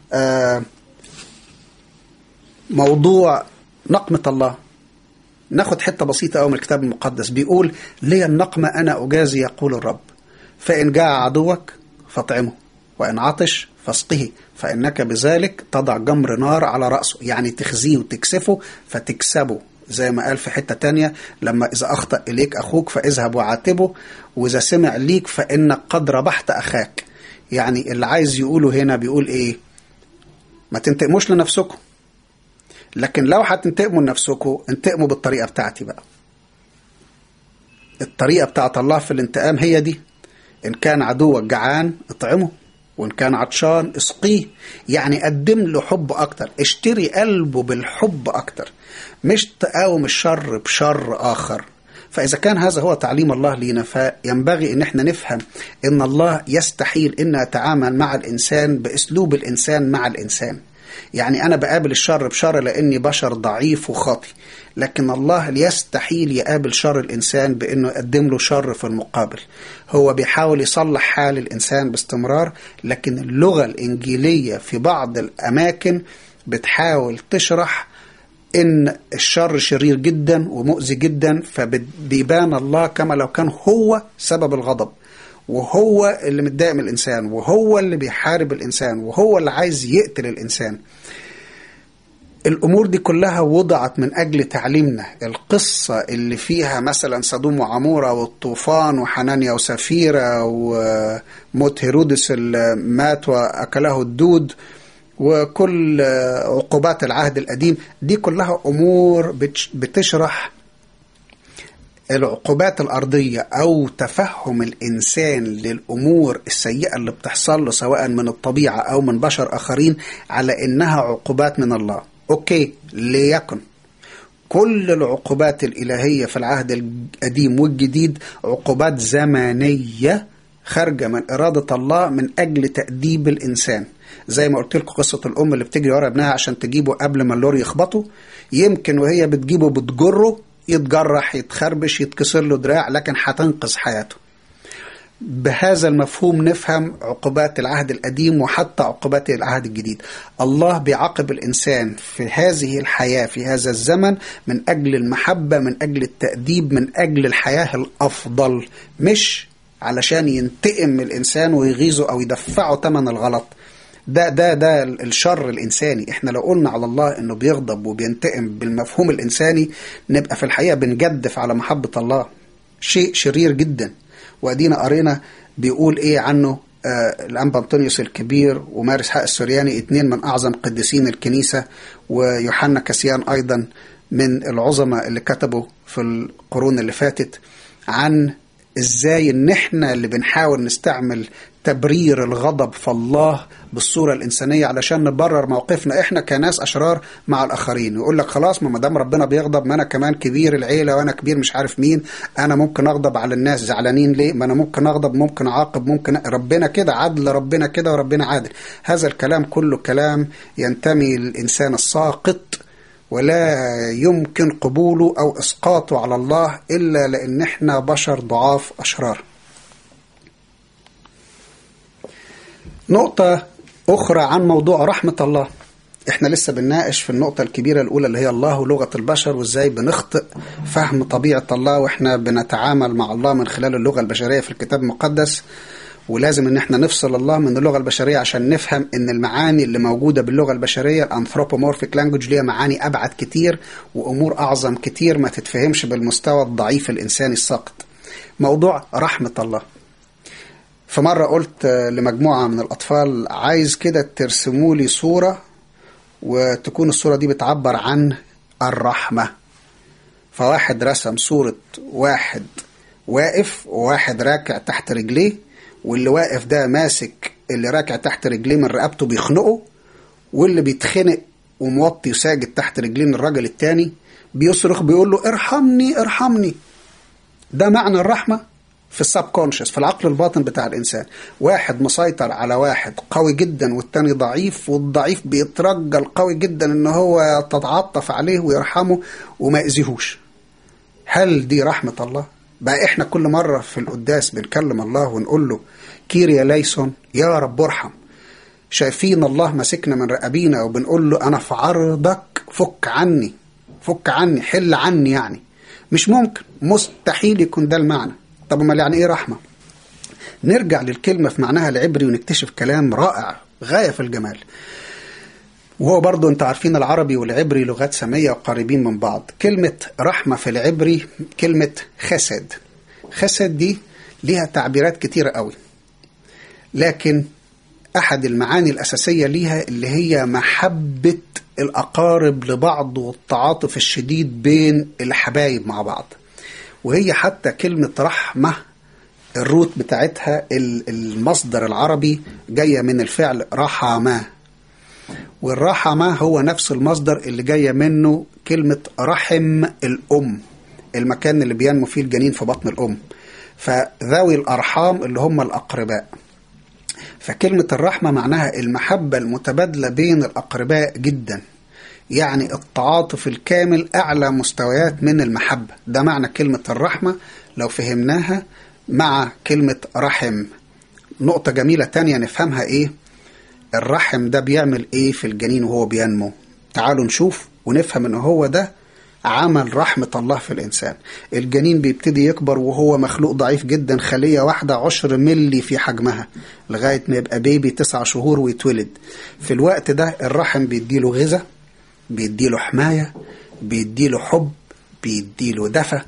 موضوع نقمة الله ناخد حتة بسيطة أو من الكتاب المقدس بيقول لي النقمة أنا أجازي يقول الرب فإن جاء عدوك فاطعمه وإن عطش فاسقه فإنك بذلك تضع جمر نار على رأسه يعني تخزيه وتكسفه فتكسبه زي ما قال في حتة تانية لما إذا أخطأ إليك أخوك فاذهب وعاتبه وإذا سمع ليك فإنك قد ربحت أخاك يعني اللي عايز يقوله هنا بيقول إيه ما تنتقموش لنفسكم لكن لو هتنتقموا لنفسكم انتقموا بالطريقة بتاعتي بقى الطريقة بتاعت الله في الانتقام هي دي إن كان عدوك جعان اطعمه وإن كان عطشان اسقيه يعني قدم له حب أكتر اشتري قلبه بالحب أكتر مش تقاوم الشر بشر آخر فإذا كان هذا هو تعليم الله لينا فينبغي أن احنا نفهم أن الله يستحيل أن يتعامل مع الإنسان بأسلوب الإنسان مع الإنسان يعني أنا بقابل الشر بشر لأني بشر ضعيف وخاطي لكن الله يستحيل يقابل شر الإنسان بأنه يقدم له شر في المقابل هو بيحاول يصلح حال الإنسان باستمرار لكن اللغة الإنجيلية في بعض الأماكن بتحاول تشرح ان الشر شرير جدا ومؤذي جدا فبيبان الله كما لو كان هو سبب الغضب وهو اللي متضايق من الانسان وهو اللي بيحارب الانسان وهو اللي عايز يقتل الانسان الامور دي كلها وضعت من اجل تعليمنا القصه اللي فيها مثلا سدوم وعموره والطوفان وحنانيا وسفيره وموت هيرودس اللي مات واكله الدود وكل عقوبات العهد القديم دي كلها امور بتشرح العقوبات الارضيه او تفهم الانسان للامور السيئه اللي بتحصل له سواء من الطبيعه او من بشر اخرين على انها عقوبات من الله اوكي ليكن كل العقوبات الالهيه في العهد القديم والجديد عقوبات زمنيه خارجه من اراده الله من اجل تاديب الانسان زي ما قلت لكم قصه الام اللي بتجري ورا ابنها عشان تجيبه قبل ما اللوري يخبطه يمكن وهي بتجيبه بتجره يتجرح يتخربش يتكسر له دراع لكن هتنقذ حياته بهذا المفهوم نفهم عقوبات العهد القديم وحتى عقوبات العهد الجديد الله بيعاقب الإنسان في هذه الحياة في هذا الزمن من أجل المحبة من أجل التأديب من أجل الحياة الأفضل مش علشان ينتقم من الإنسان ويغيظه أو يدفعه ثمن الغلط ده ده ده الشر الإنساني احنا لو قلنا على الله انه بيغضب وبينتقم بالمفهوم الإنساني نبقى في الحقيقة بنجدف على محبة الله شيء شرير جدا وادينا قرينا بيقول ايه عنه آه الأنبا أنطونيوس الكبير ومارس حق السورياني اتنين من أعظم قديسين الكنيسة ويوحنا كسيان أيضا من العظماء اللي كتبوا في القرون اللي فاتت عن ازاي ان احنا اللي بنحاول نستعمل تبرير الغضب في الله بالصوره الانسانيه علشان نبرر موقفنا احنا كناس اشرار مع الاخرين يقول لك خلاص ما دام ربنا بيغضب ما انا كمان كبير العيله وانا كبير مش عارف مين انا ممكن اغضب على الناس زعلانين ليه ما انا ممكن اغضب ممكن اعاقب ممكن ربنا كده عدل ربنا كده وربنا عادل هذا الكلام كله كلام ينتمي للانسان الساقط ولا يمكن قبوله أو إسقاطه على الله إلا لأن إحنا بشر ضعاف أشرار نقطة أخرى عن موضوع رحمة الله إحنا لسه بنناقش في النقطة الكبيرة الأولى اللي هي الله ولغة البشر وإزاي بنخطئ فهم طبيعة الله وإحنا بنتعامل مع الله من خلال اللغة البشرية في الكتاب المقدس ولازم ان احنا نفصل الله من اللغه البشريه عشان نفهم ان المعاني اللي موجوده باللغه البشريه الانثروبومورفيك لانجوج ليها معاني ابعد كتير وامور اعظم كتير ما تتفهمش بالمستوى الضعيف الانساني الساقط. موضوع رحمه الله. فمره قلت لمجموعه من الاطفال عايز كده ترسموا لي صوره وتكون الصوره دي بتعبر عن الرحمه. فواحد رسم صوره واحد واقف وواحد راكع تحت رجليه واللي واقف ده ماسك اللي راكع تحت رجليه من رقبته بيخنقه واللي بيتخنق وموطي وساجد تحت رجلين الراجل التاني بيصرخ بيقول له ارحمني ارحمني ده معنى الرحمة في السب كونشس في العقل الباطن بتاع الإنسان واحد مسيطر على واحد قوي جدا والتاني ضعيف والضعيف بيترجى القوي جدا ان هو تتعاطف عليه ويرحمه وما يأذيهوش هل دي رحمة الله؟ بقى احنا كل مرة في القداس بنكلم الله ونقول له كيريا ليسون يا رب ارحم شايفين الله ماسكنا من رقابينا وبنقول له انا في عرضك فك عني فك عني حل عني يعني مش ممكن مستحيل يكون ده المعنى طب امال يعني ايه رحمه نرجع للكلمه في معناها العبري ونكتشف كلام رائع غايه في الجمال وهو برضو انت عارفين العربي والعبري لغات سامية وقريبين من بعض كلمة رحمة في العبري كلمة خسد خسد دي ليها تعبيرات كتيرة قوي لكن أحد المعاني الأساسية ليها اللي هي محبة الأقارب لبعض والتعاطف الشديد بين الحبايب مع بعض وهي حتى كلمة رحمة الروت بتاعتها المصدر العربي جاية من الفعل رحمة والرحمة هو نفس المصدر اللي جاية منه كلمة رحم الأم المكان اللي بينمو فيه الجنين في بطن الأم فذوي الأرحام اللي هم الأقرباء فكلمة الرحمة معناها المحبة المتبادلة بين الأقرباء جدا يعني التعاطف الكامل أعلى مستويات من المحبة ده معنى كلمة الرحمة لو فهمناها مع كلمة رحم نقطة جميلة تانية نفهمها إيه الرحم ده بيعمل ايه في الجنين وهو بينمو تعالوا نشوف ونفهم ان هو ده عمل رحمة الله في الإنسان الجنين بيبتدي يكبر وهو مخلوق ضعيف جدا خلية واحدة عشر ملي في حجمها لغاية ما يبقى بيبي تسع شهور ويتولد في الوقت ده الرحم بيديله غذاء بيديله حماية بيديله حب بيديله دفى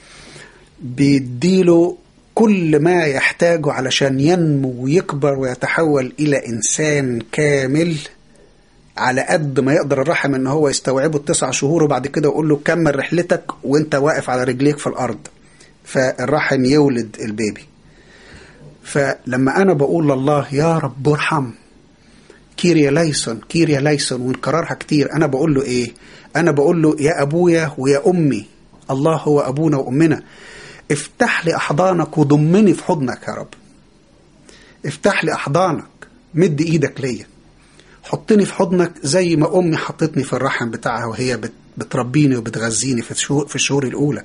بيديله كل ما يحتاجه علشان ينمو ويكبر ويتحول إلى إنسان كامل على قد ما يقدر الرحم ان هو يستوعبه التسع شهور وبعد كده يقول له كمل رحلتك وانت واقف على رجليك في الارض فالرحم يولد البيبي فلما انا بقول لله يا رب ارحم كيريا ليسون كيريا ليسون ونكررها كتير انا بقول له ايه انا بقول له يا ابويا ويا امي الله هو ابونا وامنا افتح لي احضانك وضمني في حضنك يا رب افتح لي احضانك مد ايدك ليا حطني في حضنك زي ما امي حطتني في الرحم بتاعها وهي بتربيني وبتغذيني في الشهور في الشهور الاولى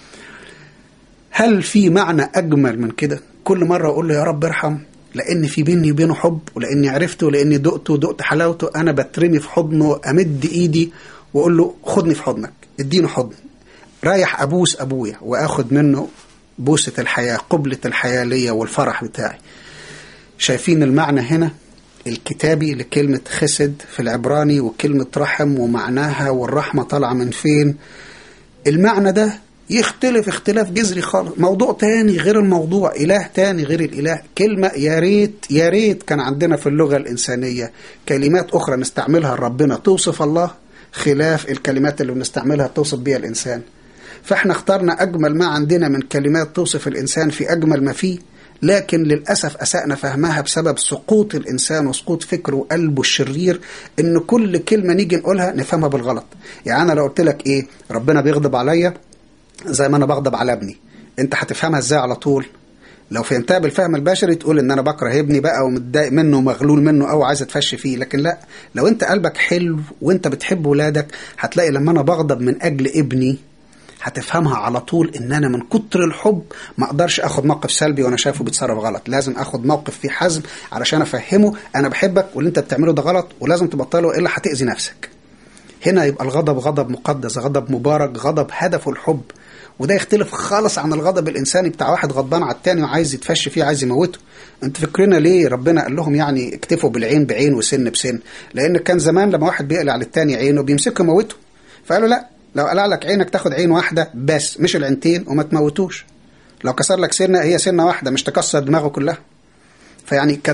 هل في معنى اجمل من كده كل مره اقول له يا رب ارحم لان في بيني وبينه حب ولاني عرفته ولاني دقته ودقت حلاوته انا بترمي في حضنه امد ايدي واقول له خدني في حضنك اديني حضن رايح ابوس ابويا واخد منه بوسه الحياه قبله الحياه ليا والفرح بتاعي شايفين المعنى هنا الكتابي لكلمة خسد في العبراني وكلمة رحم ومعناها والرحمة طالعة من فين المعنى ده يختلف اختلاف جذري خالص موضوع تاني غير الموضوع إله تاني غير الإله كلمة يا ريت يا ريت كان عندنا في اللغة الإنسانية كلمات أخرى نستعملها لربنا توصف الله خلاف الكلمات اللي بنستعملها توصف بيها الإنسان فاحنا اخترنا أجمل ما عندنا من كلمات توصف الإنسان في أجمل ما فيه لكن للأسف أسأنا فهمها بسبب سقوط الإنسان وسقوط فكره وقلبه الشرير إن كل كلمة نيجي نقولها نفهمها بالغلط يعني أنا لو قلت لك إيه ربنا بيغضب عليا زي ما أنا بغضب على ابني أنت هتفهمها إزاي على طول لو فهمتها بالفهم البشري تقول ان انا بكره ابني بقى ومتضايق منه ومغلول منه او عايز اتفشي فيه لكن لا لو انت قلبك حلو وانت بتحب ولادك هتلاقي لما انا بغضب من اجل ابني هتفهمها على طول ان انا من كتر الحب ما اقدرش اخد موقف سلبي وانا شايفه بيتصرف غلط لازم اخد موقف فيه حزم علشان افهمه انا بحبك واللي انت بتعمله ده غلط ولازم تبطله الا هتاذي نفسك هنا يبقى الغضب غضب مقدس غضب مبارك غضب هدفه الحب وده يختلف خالص عن الغضب الانساني بتاع واحد غضبان على التاني وعايز يتفشي فيه عايز يموته انت فكرنا ليه ربنا قال لهم يعني اكتفوا بالعين بعين وسن بسن لان كان زمان لما واحد بيقلع على التاني عينه بيمسكه يموته فقالوا لا لو قلع لك عينك تاخد عين واحدة بس مش العينتين وما تموتوش لو كسر لك سنة هي سنة واحدة مش تكسر دماغه كلها فيعني كانت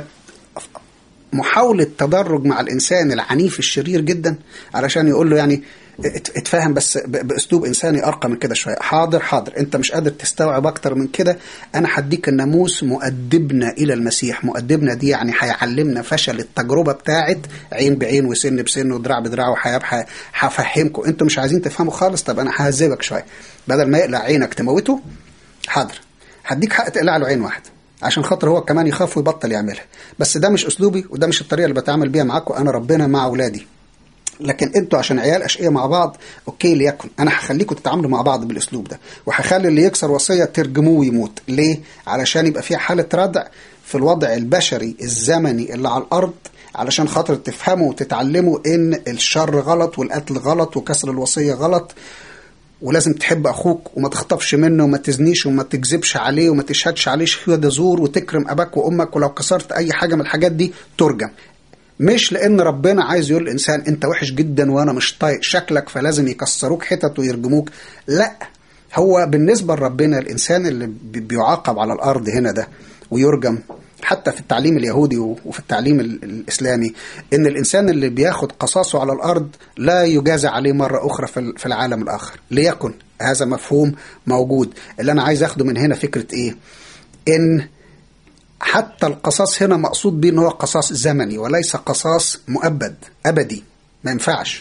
محاولة تدرج مع الإنسان العنيف الشرير جدا علشان يقول له يعني اتفاهم بس باسلوب انساني ارقى من كده شويه حاضر حاضر انت مش قادر تستوعب اكتر من كده انا هديك الناموس مؤدبنا الى المسيح مؤدبنا دي يعني هيعلمنا فشل التجربه بتاعت عين بعين وسن بسن ودراع بدراع وحياه بحياه هفهمكم انتوا مش عايزين تفهموا خالص طب انا ههذبك شويه بدل ما يقلع عينك تموته حاضر هديك حق تقلع له عين واحده عشان خاطر هو كمان يخاف ويبطل يعملها بس ده مش اسلوبي وده مش الطريقه اللي بتعامل بيها معاكم انا ربنا مع اولادي لكن انتوا عشان عيال اشقياء مع بعض اوكي ليكن انا هخليكم تتعاملوا مع بعض بالاسلوب ده وهخلي اللي يكسر وصيه ترجموه ويموت ليه علشان يبقى في حاله ردع في الوضع البشري الزمني اللي على الارض علشان خاطر تفهموا وتتعلموا ان الشر غلط والقتل غلط وكسر الوصيه غلط ولازم تحب اخوك وما تخطفش منه وما تزنيش وما تكذبش عليه وما تشهدش عليه شهاده زور وتكرم اباك وامك ولو كسرت اي حاجه من الحاجات دي ترجم مش لان ربنا عايز يقول الانسان انت وحش جدا وانا مش طايق شكلك فلازم يكسروك حتت ويرجموك لا هو بالنسبه لربنا الانسان اللي بيعاقب على الارض هنا ده ويرجم حتى في التعليم اليهودي وفي التعليم الاسلامي ان الانسان اللي بياخد قصاصه على الارض لا يجازى عليه مره اخرى في العالم الاخر ليكن هذا مفهوم موجود اللي انا عايز اخده من هنا فكره ايه ان حتى القصاص هنا مقصود به ان هو قصاص زمني وليس قصاص مؤبد ابدي ما ينفعش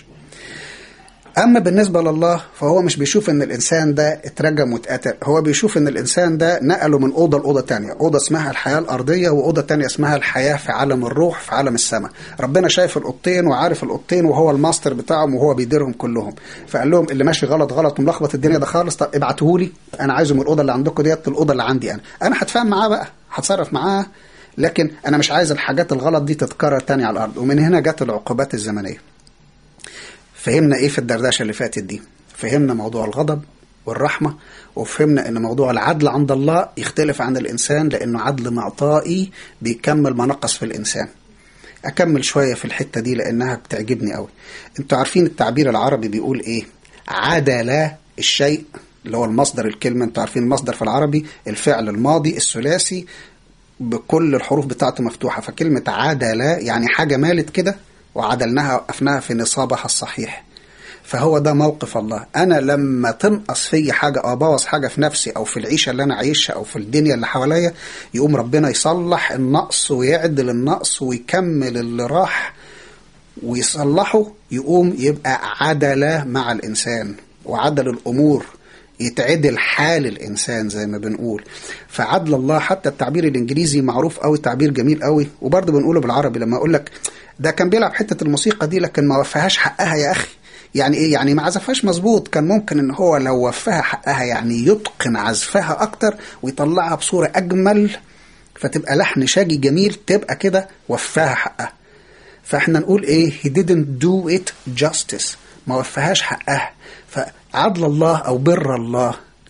اما بالنسبه لله فهو مش بيشوف ان الانسان ده اترجم واتقتل هو بيشوف ان الانسان ده نقله من اوضه لاوضه تانية اوضه اسمها الحياه الارضيه واوضه تانية اسمها الحياه في عالم الروح في عالم السماء ربنا شايف الاوضتين وعارف الاوضتين وهو الماستر بتاعهم وهو بيديرهم كلهم فقال لهم اللي ماشي غلط غلط وملخبط الدنيا ده خالص طب ابعتوه لي انا عايزه من الاوضه اللي عندكم ديت الاوضه اللي عندي انا انا هتفاهم معاه بقى هتصرف معاه لكن انا مش عايز الحاجات الغلط دي تتكرر تاني على الارض ومن هنا جت العقوبات الزمنيه فهمنا ايه في الدردشه اللي فاتت دي فهمنا موضوع الغضب والرحمه وفهمنا ان موضوع العدل عند الله يختلف عن الانسان لانه عدل معطائي بيكمل ما نقص في الانسان اكمل شويه في الحته دي لانها بتعجبني قوي انتوا عارفين التعبير العربي بيقول ايه عدل الشيء اللي هو المصدر الكلمه انتوا عارفين المصدر في العربي الفعل الماضي الثلاثي بكل الحروف بتاعته مفتوحه فكلمه عدل يعني حاجه مالت كده وعدلناها وقفناها في نصابها الصحيح فهو ده موقف الله انا لما تنقص في حاجه او ابوظ حاجه في نفسي او في العيشه اللي انا عايشها او في الدنيا اللي حواليا يقوم ربنا يصلح النقص ويعدل النقص ويكمل اللي راح ويصلحه يقوم يبقى عدله مع الانسان وعدل الامور يتعدل حال الانسان زي ما بنقول فعدل الله حتى التعبير الانجليزي معروف قوي تعبير جميل قوي وبرضه بنقوله بالعربي لما اقول لك ده كان بيلعب حته الموسيقى دي لكن ما وفاهاش حقها يا اخي يعني ايه يعني ما عزفهاش مظبوط كان ممكن ان هو لو وفاها حقها يعني يتقن عزفها اكتر ويطلعها بصوره اجمل فتبقى لحن شاجي جميل تبقى كده وفاها حقها فاحنا نقول ايه he didn't do it justice ما وفاهاش حقها فعدل الله او بر الله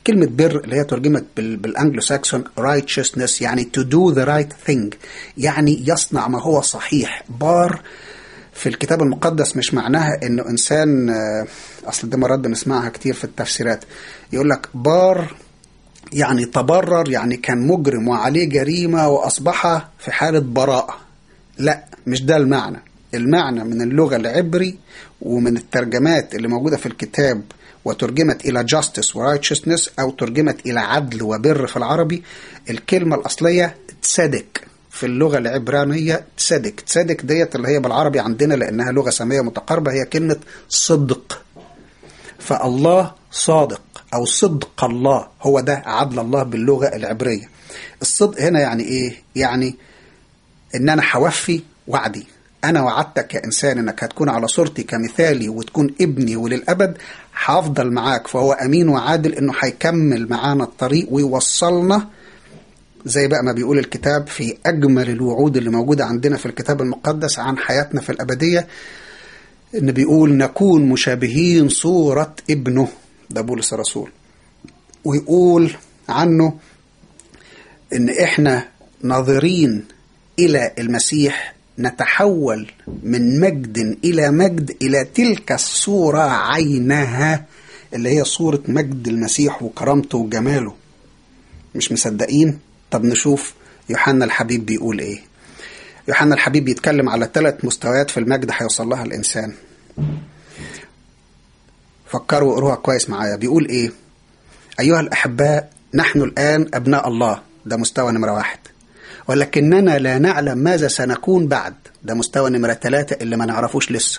كلمة بر اللي هي ترجمت بال بالانجلو ساكسون righteousness يعني to do the right thing يعني يصنع ما هو صحيح بار في الكتاب المقدس مش معناها انه انسان آه، اصل دي مرات بنسمعها كتير في التفسيرات يقول لك بار يعني تبرر يعني كان مجرم وعليه جريمة وأصبح في حالة براءة لا مش ده المعنى المعنى من اللغة العبري ومن الترجمات اللي موجودة في الكتاب وترجمت إلى justice و righteousness أو ترجمت إلى عدل وبر في العربي الكلمة الأصلية تصدق في اللغة العبرانية تصدق تصدق ديت اللي هي بالعربي عندنا لأنها لغة سامية متقاربة هي كلمة صدق فالله صادق أو صدق الله هو ده عدل الله باللغة العبرية الصدق هنا يعني إيه؟ يعني إن أنا هوفي وعدي أنا وعدتك كإنسان إنك هتكون على صورتي كمثالي وتكون ابني وللأبد هفضل معاك فهو أمين وعادل إنه هيكمل معانا الطريق ويوصلنا زي بقى ما بيقول الكتاب في أجمل الوعود اللي موجودة عندنا في الكتاب المقدس عن حياتنا في الأبدية إن بيقول نكون مشابهين صورة ابنه ده بولس الرسول ويقول عنه إن إحنا ناظرين إلى المسيح نتحول من مجد إلى مجد إلى تلك الصورة عينها اللي هي صورة مجد المسيح وكرامته وجماله مش مصدقين طب نشوف يوحنا الحبيب بيقول ايه يوحنا الحبيب بيتكلم على ثلاث مستويات في المجد هيوصل لها الانسان فكروا وقروها كويس معايا بيقول ايه ايها الاحباء نحن الان ابناء الله ده مستوى نمره واحد ولكننا لا نعلم ماذا سنكون بعد ده مستوى نمرة ثلاثة اللي ما نعرفوش لسه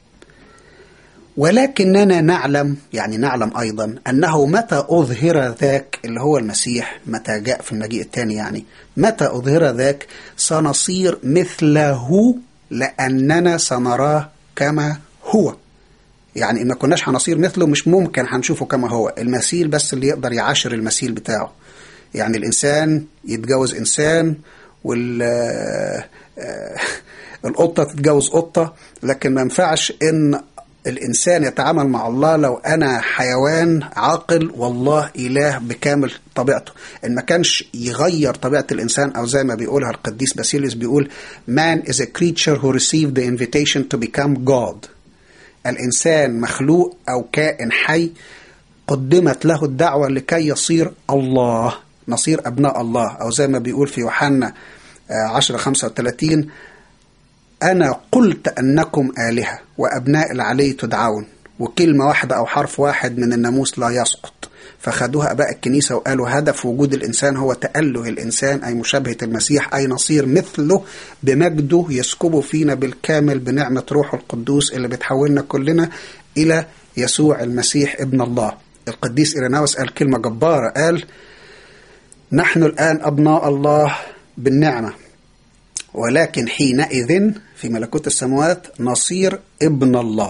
ولكننا نعلم يعني نعلم أيضا أنه متى أظهر ذاك اللي هو المسيح متى جاء في المجيء الثاني يعني متى أظهر ذاك سنصير مثله لأننا سنراه كما هو يعني إن ما كناش هنصير مثله مش ممكن هنشوفه كما هو المثيل بس اللي يقدر يعاشر المثيل بتاعه يعني الإنسان يتجوز إنسان وال القطة تتجوز قطة لكن ما ينفعش إن الإنسان يتعامل مع الله لو أنا حيوان عاقل والله إله بكامل طبيعته إن ما كانش يغير طبيعة الإنسان أو زي ما بيقولها القديس باسيليوس بيقول Man is a creature who received the invitation to become God الإنسان مخلوق أو كائن حي قدمت له الدعوة لكي يصير الله نصير أبناء الله أو زي ما بيقول في يوحنا 10 35 أنا قلت أنكم آلهة وأبناء العلي تدعون وكلمة واحدة أو حرف واحد من الناموس لا يسقط فخدوها أباء الكنيسة وقالوا هدف وجود الإنسان هو تأله الإنسان أي مشابهة المسيح أي نصير مثله بمجده يسكبه فينا بالكامل بنعمة روحه القدوس اللي بتحولنا كلنا إلى يسوع المسيح ابن الله القديس إيريناوس قال كلمة جبارة قال نحن الآن أبناء الله بالنعمة ولكن حينئذ في ملكوت السماوات نصير ابن الله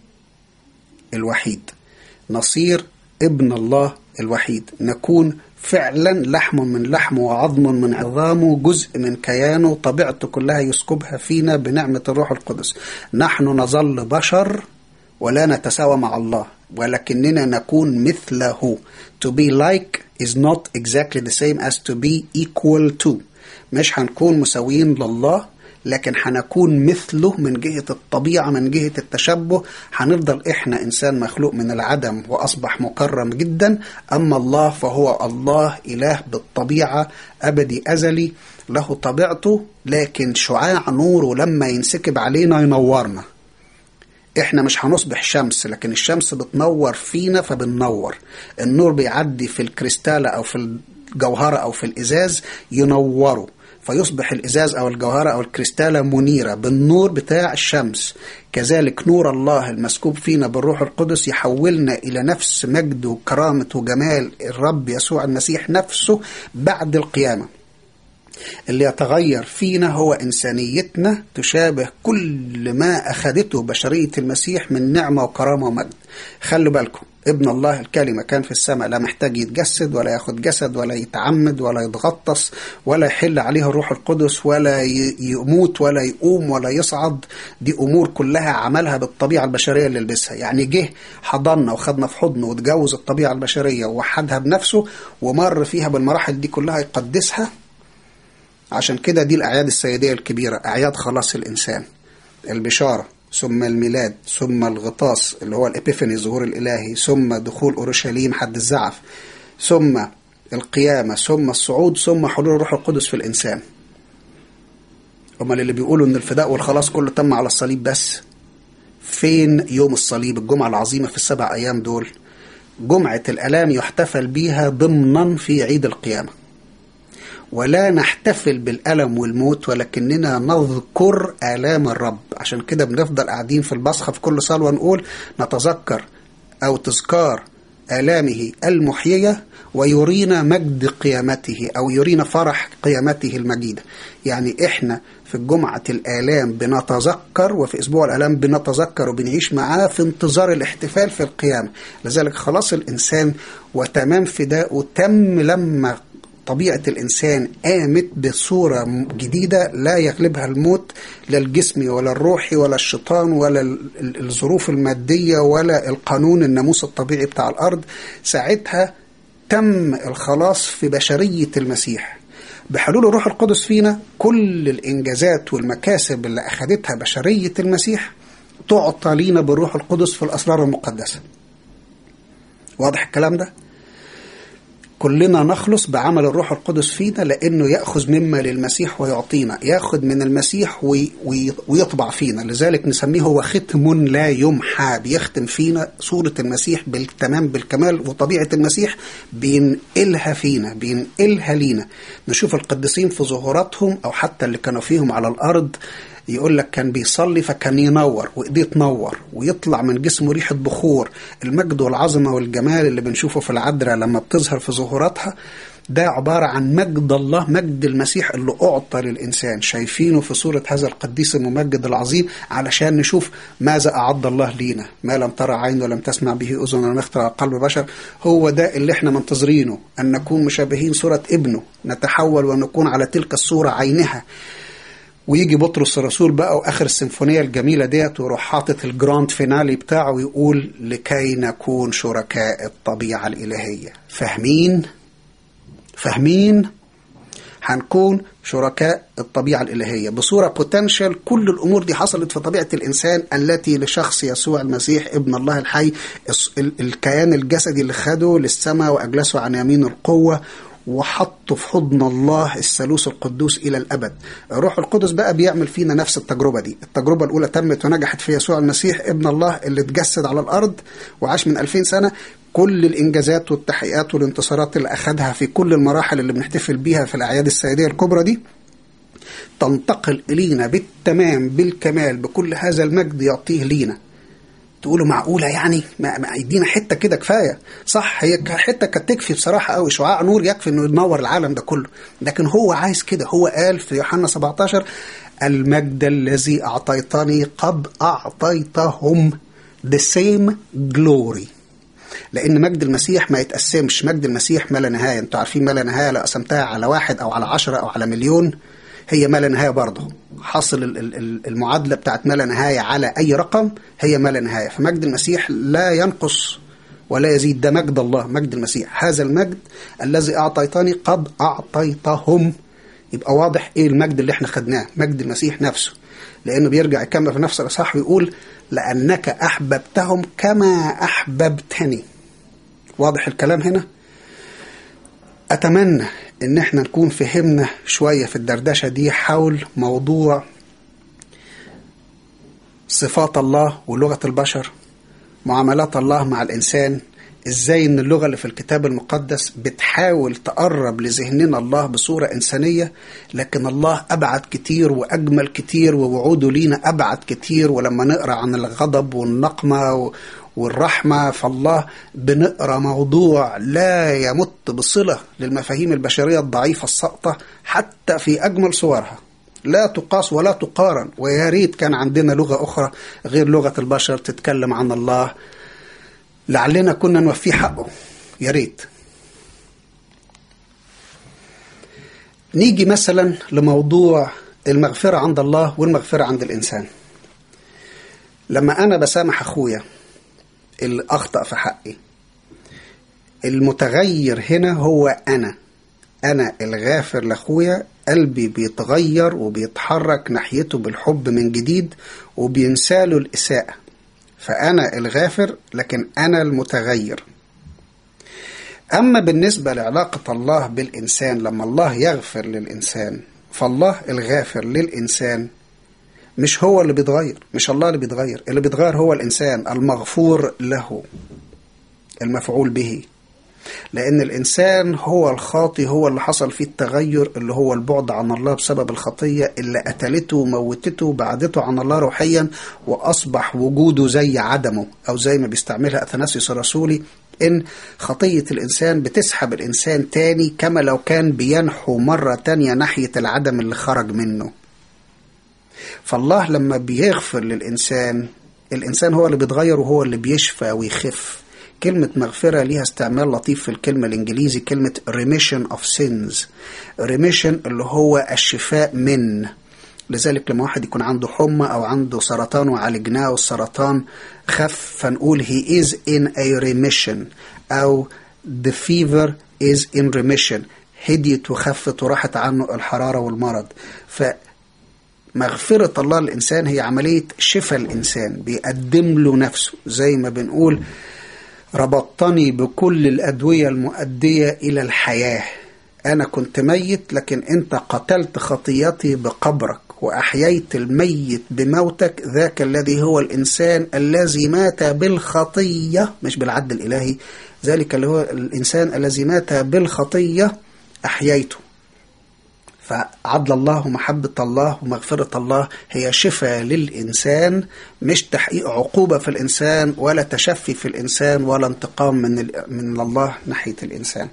الوحيد نصير ابن الله الوحيد نكون فعلا لحم من لحمه وعظم من عظامه جزء من كيانه طبيعته كلها يسكبها فينا بنعمة الروح القدس نحن نظل بشر ولا نتساوى مع الله ولكننا نكون مثله to be like is not exactly the same as to be equal to مش هنكون مساويين لله لكن هنكون مثله من جهة الطبيعة من جهة التشبه هنفضل إحنا إنسان مخلوق من العدم وأصبح مكرم جدا أما الله فهو الله إله بالطبيعة أبدي أزلي له طبيعته لكن شعاع نوره لما ينسكب علينا ينورنا احنا مش هنصبح شمس لكن الشمس بتنور فينا فبننور النور بيعدي في الكريستالة او في الجوهرة او في الازاز ينوره فيصبح الازاز او الجوهرة او الكريستالة منيرة بالنور بتاع الشمس كذلك نور الله المسكوب فينا بالروح القدس يحولنا الى نفس مجد وكرامة وجمال الرب يسوع المسيح نفسه بعد القيامة اللي يتغير فينا هو إنسانيتنا تشابه كل ما أخذته بشرية المسيح من نعمة وكرامة ومجد خلوا بالكم ابن الله الكلمة كان في السماء لا محتاج يتجسد ولا ياخد جسد ولا يتعمد ولا يتغطس ولا يحل عليه الروح القدس ولا يموت ولا يقوم ولا يصعد دي أمور كلها عملها بالطبيعة البشرية اللي لبسها يعني جه حضننا وخدنا في حضنه وتجوز الطبيعة البشرية ووحدها بنفسه ومر فيها بالمراحل دي كلها يقدسها عشان كده دي الأعياد السيدية الكبيرة أعياد خلاص الإنسان البشارة ثم الميلاد ثم الغطاس اللي هو الإبيفاني الظهور الإلهي ثم دخول أورشليم حد الزعف ثم القيامة ثم الصعود ثم حلول الروح القدس في الإنسان أمال اللي بيقولوا إن الفداء والخلاص كله تم على الصليب بس فين يوم الصليب الجمعة العظيمة في السبع أيام دول جمعة الألام يحتفل بيها ضمنا في عيد القيامة ولا نحتفل بالألم والموت ولكننا نذكر آلام الرب عشان كده بنفضل قاعدين في البصخة في كل صلوة نقول نتذكر أو تذكار آلامه المحيية ويرينا مجد قيامته أو يرينا فرح قيامته المجيدة يعني إحنا في الجمعة الآلام بنتذكر وفي أسبوع الآلام بنتذكر وبنعيش معاه في انتظار الاحتفال في القيامة لذلك خلاص الإنسان وتمام فداءه تم لما طبيعة الإنسان قامت بصورة جديدة لا يغلبها الموت لا الجسمي ولا الروحي ولا الشيطان ولا الظروف المادية ولا القانون الناموس الطبيعي بتاع الأرض ساعتها تم الخلاص في بشرية المسيح بحلول الروح القدس فينا كل الإنجازات والمكاسب اللي أخذتها بشرية المسيح تعطى لينا بالروح القدس في الأسرار المقدسة واضح الكلام ده؟ كلنا نخلص بعمل الروح القدس فينا لأنه يأخذ مما للمسيح ويعطينا يأخذ من المسيح وي وي ويطبع فينا لذلك نسميه هو ختم لا يمحى بيختم فينا صورة المسيح بالتمام بالكمال وطبيعة المسيح بينقلها فينا بينقلها لينا نشوف القديسين في ظهوراتهم أو حتى اللي كانوا فيهم على الأرض يقول لك كان بيصلي فكان ينور وايديه تنور ويطلع من جسمه ريحه بخور المجد والعظمه والجمال اللي بنشوفه في العذراء لما بتظهر في ظهوراتها ده عبارة عن مجد الله مجد المسيح اللي أعطى للإنسان شايفينه في صورة هذا القديس الممجد العظيم علشان نشوف ماذا أعد الله لينا ما لم ترى عين ولم تسمع به أذن ولم يخطر على قلب بشر هو ده اللي احنا منتظرينه أن نكون مشابهين صورة ابنه نتحول ونكون على تلك الصورة عينها ويجي بطرس الرسول بقى واخر السيمفونيه الجميله ديت ويروح حاطط الجراند فينالي بتاعه ويقول لكي نكون شركاء الطبيعه الالهيه فاهمين فاهمين هنكون شركاء الطبيعة الإلهية بصورة بوتنشال كل الأمور دي حصلت في طبيعة الإنسان التي لشخص يسوع المسيح ابن الله الحي الكيان الجسدي اللي خده للسماء وأجلسه عن يمين القوة وحطه في حضن الله الثالوث القدوس إلى الأبد الروح القدس بقى بيعمل فينا نفس التجربة دي التجربة الأولى تمت ونجحت في يسوع المسيح ابن الله اللي اتجسد على الأرض وعاش من 2000 سنة كل الإنجازات والتحقيقات والانتصارات اللي أخذها في كل المراحل اللي بنحتفل بيها في الأعياد السيدية الكبرى دي تنتقل إلينا بالتمام بالكمال بكل هذا المجد يعطيه لينا تقولوا معقوله يعني ما ما يدينا حته كده كفايه صح هي حته كانت تكفي بصراحه قوي شعاع نور يكفي انه ينور العالم ده كله لكن هو عايز كده هو قال في يوحنا 17 المجد الذي اعطيتني قد اعطيتهم the same glory لان مجد المسيح ما يتقسمش مجد المسيح ما لا نهايه انتوا عارفين ما لا نهايه لو قسمتها على واحد او على عشرة او على مليون هي ما لا نهايه برضه حاصل المعادله بتاعت ما لا نهايه على اي رقم هي ما لا نهايه فمجد المسيح لا ينقص ولا يزيد ده مجد الله مجد المسيح هذا المجد الذي اعطيتني قد اعطيتهم يبقى واضح ايه المجد اللي احنا خدناه مجد المسيح نفسه لانه بيرجع يكمل في نفس الاصحاح ويقول لانك احببتهم كما احببتني واضح الكلام هنا أتمنى إن احنا نكون فهمنا شوية في الدردشة دي حول موضوع صفات الله ولغة البشر معاملات الله مع الإنسان إزاي إن اللغة اللي في الكتاب المقدس بتحاول تقرب لذهننا الله بصورة إنسانية لكن الله أبعد كتير وأجمل كتير ووعوده لينا أبعد كتير ولما نقرأ عن الغضب والنقمة والرحمة فالله بنقرأ موضوع لا يمت بصلة للمفاهيم البشرية الضعيفة الساقطة حتى في أجمل صورها لا تقاس ولا تقارن ويا ريت كان عندنا لغة أخرى غير لغة البشر تتكلم عن الله لعلنا كنا نوفيه حقه يا ريت نيجي مثلا لموضوع المغفرة عند الله والمغفرة عند الإنسان لما أنا بسامح أخويا اللي أخطأ في حقي المتغير هنا هو أنا أنا الغافر لأخويا قلبي بيتغير وبيتحرك ناحيته بالحب من جديد وبينساله الإساءة فأنا الغافر لكن أنا المتغير أما بالنسبة لعلاقة الله بالإنسان لما الله يغفر للإنسان فالله الغافر للإنسان مش هو اللي بيتغير مش الله اللي بيتغير اللي بيتغير هو الإنسان المغفور له المفعول به لأن الإنسان هو الخاطي هو اللي حصل فيه التغير اللي هو البعد عن الله بسبب الخطية اللي قتلته وموتته وبعدته عن الله روحيا وأصبح وجوده زي عدمه أو زي ما بيستعملها أثناسيوس الرسولي إن خطية الإنسان بتسحب الإنسان تاني كما لو كان بينحو مرة تانية ناحية العدم اللي خرج منه فالله لما بيغفر للإنسان الإنسان هو اللي بيتغير وهو اللي بيشفى ويخف كلمة مغفرة ليها استعمال لطيف في الكلمة الإنجليزي كلمة remission of sins remission اللي هو الشفاء من لذلك لما واحد يكون عنده حمى أو عنده سرطان وعالجناه والسرطان خف فنقول he is in a remission أو the fever is in remission هديت وخفت وراحت عنه الحرارة والمرض فمغفرة الله للإنسان هي عملية شفاء الإنسان بيقدم له نفسه زي ما بنقول ربطتني بكل الأدوية المؤدية إلى الحياة أنا كنت ميت لكن أنت قتلت خطيتي بقبرك وأحييت الميت بموتك ذاك الذي هو الإنسان الذي مات بالخطية مش بالعدل الإلهي ذلك اللي هو الإنسان الذي مات بالخطية أحييته فعدل الله ومحبة الله ومغفرة الله هي شفاء للإنسان مش تحقيق عقوبة في الإنسان ولا تشفي في الإنسان ولا انتقام من, من الله ناحية الإنسان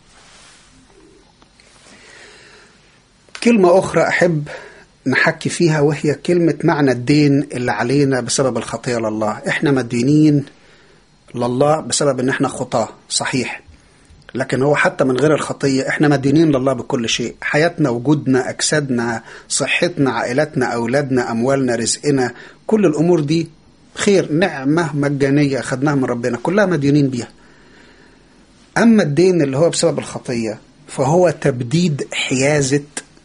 كلمة أخرى أحب نحكي فيها وهي كلمة معنى الدين اللي علينا بسبب الخطية لله إحنا مدينين لله بسبب إن إحنا خطاة صحيح لكن هو حتى من غير الخطية احنا مدينين لله بكل شيء حياتنا وجودنا أجسادنا صحتنا عائلاتنا أولادنا أموالنا رزقنا كل الأمور دي خير نعمة مجانية أخذناها من ربنا كلها مدينين بيها أما الدين اللي هو بسبب الخطية فهو تبديد حيازة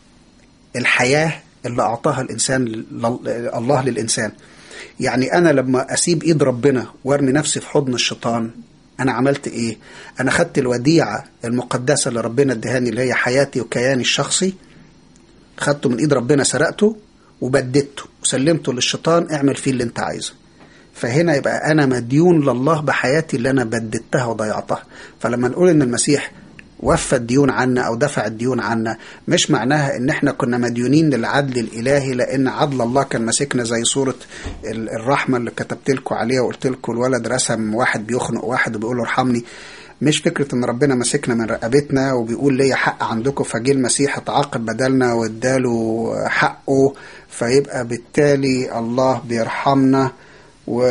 الحياة اللي أعطاها الإنسان الله للإنسان يعني أنا لما أسيب إيد ربنا وارمي نفسي في حضن الشيطان انا عملت ايه انا خدت الوديعه المقدسه اللي ربنا ادهاني اللي هي حياتي وكياني الشخصي خدته من ايد ربنا سرقته وبددته وسلمته للشيطان اعمل فيه اللي انت عايزه فهنا يبقى انا مديون لله بحياتي اللي انا بددتها وضيعتها فلما نقول ان المسيح وفى الديون عنا او دفع الديون عنا مش معناها ان احنا كنا مديونين للعدل الالهي لان عدل الله كان ماسكنا زي صوره الرحمه اللي كتبت لكم عليها وقلت لكم الولد رسم واحد بيخنق واحد وبيقول له ارحمني مش فكرة ان ربنا ماسكنا من رقبتنا وبيقول ليا حق عندكم فجه المسيح اتعاقب بدلنا واداله حقه فيبقى بالتالي الله بيرحمنا و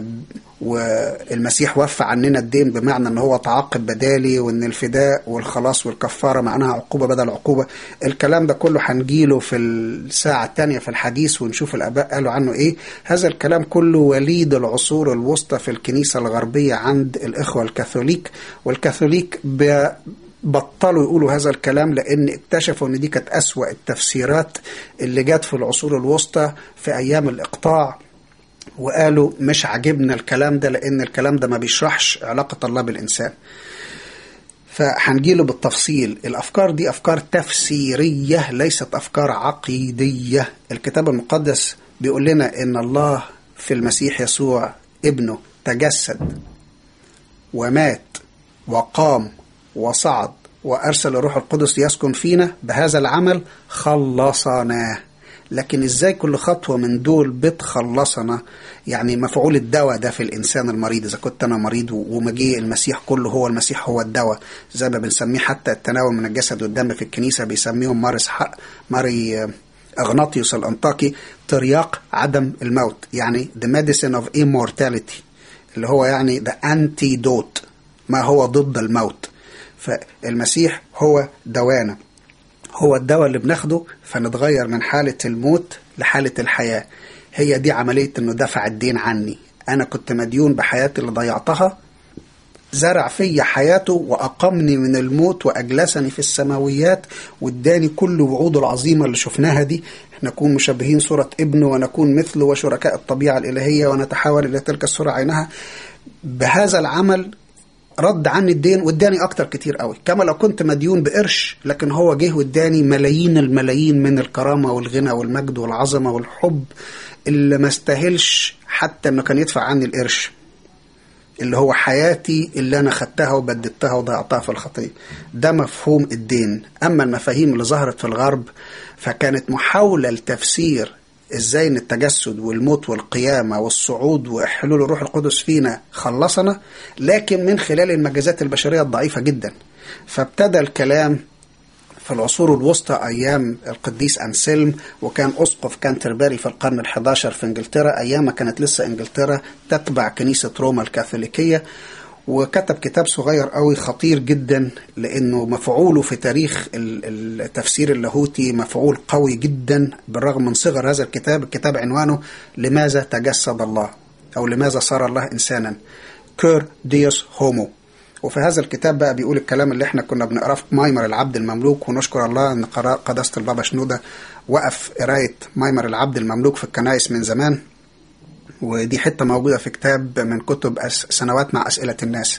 والمسيح وفى عننا الدين بمعنى ان هو تعاقب بدالي وان الفداء والخلاص والكفاره معناها عقوبه بدل عقوبه الكلام ده كله هنجيله في الساعه الثانيه في الحديث ونشوف الاباء قالوا عنه ايه هذا الكلام كله وليد العصور الوسطى في الكنيسه الغربيه عند الاخوه الكاثوليك والكاثوليك بطلوا يقولوا هذا الكلام لان اكتشفوا ان دي كانت اسوا التفسيرات اللي جت في العصور الوسطى في ايام الاقطاع وقالوا مش عاجبنا الكلام ده لان الكلام ده ما بيشرحش علاقة الله بالإنسان فهنجيله بالتفصيل الأفكار دي أفكار تفسيرية ليست أفكار عقيدية الكتاب المقدس بيقول لنا إن الله في المسيح يسوع ابنه تجسد ومات وقام وصعد وأرسل الروح القدس يسكن فينا بهذا العمل خلصناه لكن ازاي كل خطوة من دول بتخلصنا يعني مفعول الدواء ده في الإنسان المريض إذا كنت أنا مريض ومجيء المسيح كله هو المسيح هو الدواء زي ما بنسميه حتى التناول من الجسد والدم في الكنيسة بيسميهم مارس حق ماري أغناطيوس الأنطاكي ترياق عدم الموت يعني the medicine of immortality اللي هو يعني the antidote ما هو ضد الموت فالمسيح هو دوانا هو الدواء اللي بناخده فنتغير من حالة الموت لحالة الحياة هي دي عملية انه دفع الدين عني انا كنت مديون بحياتي اللي ضيعتها زرع في حياته وأقمني من الموت وأجلسني في السماويات واداني كل وعوده العظيمة اللي شفناها دي نكون مشبهين صورة ابنه ونكون مثله وشركاء الطبيعة الإلهية ونتحول إلى تلك الصورة عينها بهذا العمل رد عني الدين واداني اكتر كتير قوي كما لو كنت مديون بقرش لكن هو جه واداني ملايين الملايين من الكرامه والغنى والمجد والعظمه والحب اللي ما استاهلش حتى انه كان يدفع عني القرش اللي هو حياتي اللي انا خدتها وبددتها وضيعتها في الخطيه ده مفهوم الدين اما المفاهيم اللي ظهرت في الغرب فكانت محاوله لتفسير ازاي ان التجسد والموت والقيامة والصعود وحلول الروح القدس فينا خلصنا لكن من خلال المجازات البشرية الضعيفة جدا فابتدى الكلام في العصور الوسطى أيام القديس أنسلم وكان أسقف كانتربري في القرن الحداشر في إنجلترا أيام ما كانت لسه إنجلترا تتبع كنيسة روما الكاثوليكية وكتب كتاب صغير قوي خطير جدا لانه مفعوله في تاريخ التفسير اللاهوتي مفعول قوي جدا بالرغم من صغر هذا الكتاب الكتاب عنوانه لماذا تجسد الله او لماذا صار الله انسانا كير ديوس هومو وفي هذا الكتاب بقى بيقول الكلام اللي احنا كنا بنقراه في مايمر العبد المملوك ونشكر الله ان قداسه البابا شنوده وقف قرايه مايمر العبد المملوك في الكنائس من زمان ودي حتة موجودة في كتاب من كتب سنوات مع أسئلة الناس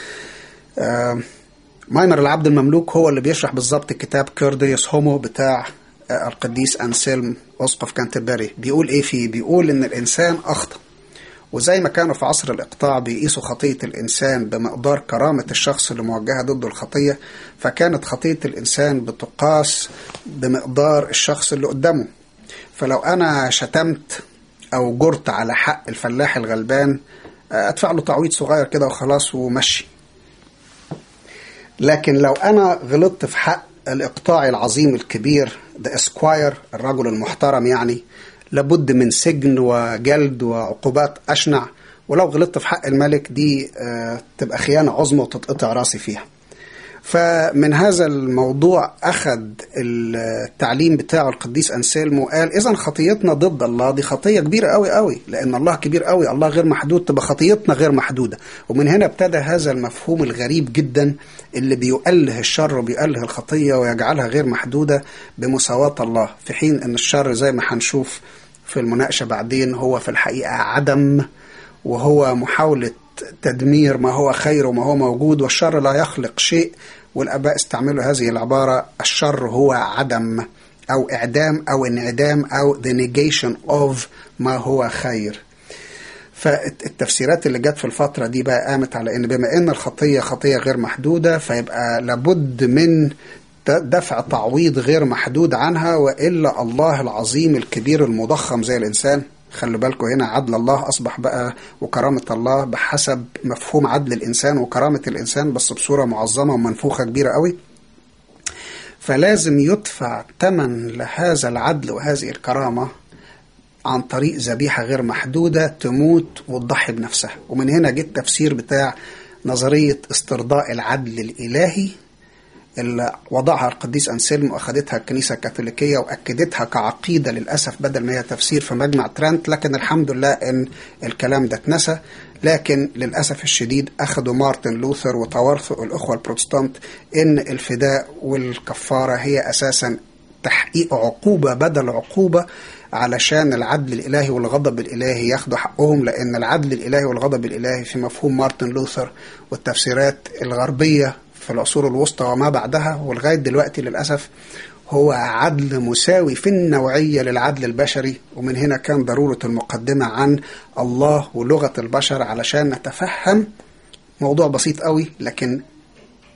مايمر العبد المملوك هو اللي بيشرح بالظبط كتاب كيرديوس هومو بتاع القديس أنسلم أسقف كانتربري بيقول إيه فيه بيقول إن الإنسان أخطأ وزي ما كانوا في عصر الإقطاع بيقيسوا خطية الإنسان بمقدار كرامة الشخص اللي موجهة ضد الخطية فكانت خطية الإنسان بتقاس بمقدار الشخص اللي قدامه فلو أنا شتمت او جرت على حق الفلاح الغلبان ادفع له تعويض صغير كده وخلاص ومشي لكن لو انا غلطت في حق الاقطاعي العظيم الكبير ده اسكواير الرجل المحترم يعني لابد من سجن وجلد وعقوبات اشنع ولو غلطت في حق الملك دي تبقى خيانه عظمى وتتقطع راسي فيها فمن هذا الموضوع أخذ التعليم بتاعه القديس أنسيلمو وقال إذا خطيتنا ضد الله دي خطية كبيرة قوي قوي لأن الله كبير قوي الله غير محدود تبقى خطيتنا غير محدودة ومن هنا ابتدى هذا المفهوم الغريب جدا اللي بيؤله الشر وبيؤله الخطية ويجعلها غير محدودة بمساواة الله في حين أن الشر زي ما هنشوف في المناقشة بعدين هو في الحقيقة عدم وهو محاولة تدمير ما هو خير وما هو موجود والشر لا يخلق شيء والآباء استعملوا هذه العبارة الشر هو عدم أو إعدام أو انعدام أو the negation of ما هو خير فالتفسيرات اللي جت في الفترة دي بقى قامت على إن بما إن الخطية خطية غير محدودة فيبقى لابد من دفع تعويض غير محدود عنها وإلا الله العظيم الكبير المضخم زي الإنسان خلوا بالكم هنا عدل الله أصبح بقى وكرامة الله بحسب مفهوم عدل الإنسان وكرامة الإنسان بس بصورة معظمة ومنفوخة كبيرة قوي فلازم يدفع ثمن لهذا العدل وهذه الكرامة عن طريق ذبيحة غير محدودة تموت وتضحي بنفسها ومن هنا جه التفسير بتاع نظرية استرضاء العدل الإلهي اللي وضعها القديس أنسلم وأخذتها الكنيسة الكاثوليكية وأكدتها كعقيدة للأسف بدل ما هي تفسير في مجمع ترانت لكن الحمد لله إن الكلام ده اتنسى لكن للأسف الشديد أخذوا مارتن لوثر وتوارثوا الأخوة البروتستانت إن الفداء والكفارة هي أساسا تحقيق عقوبة بدل عقوبة علشان العدل الإلهي والغضب الإلهي ياخدوا حقهم لأن العدل الإلهي والغضب الإلهي في مفهوم مارتن لوثر والتفسيرات الغربية في العصور الوسطى وما بعدها ولغاية دلوقتي للأسف هو عدل مساوي في النوعية للعدل البشري ومن هنا كان ضرورة المقدمة عن الله ولغة البشر علشان نتفهم موضوع بسيط قوي لكن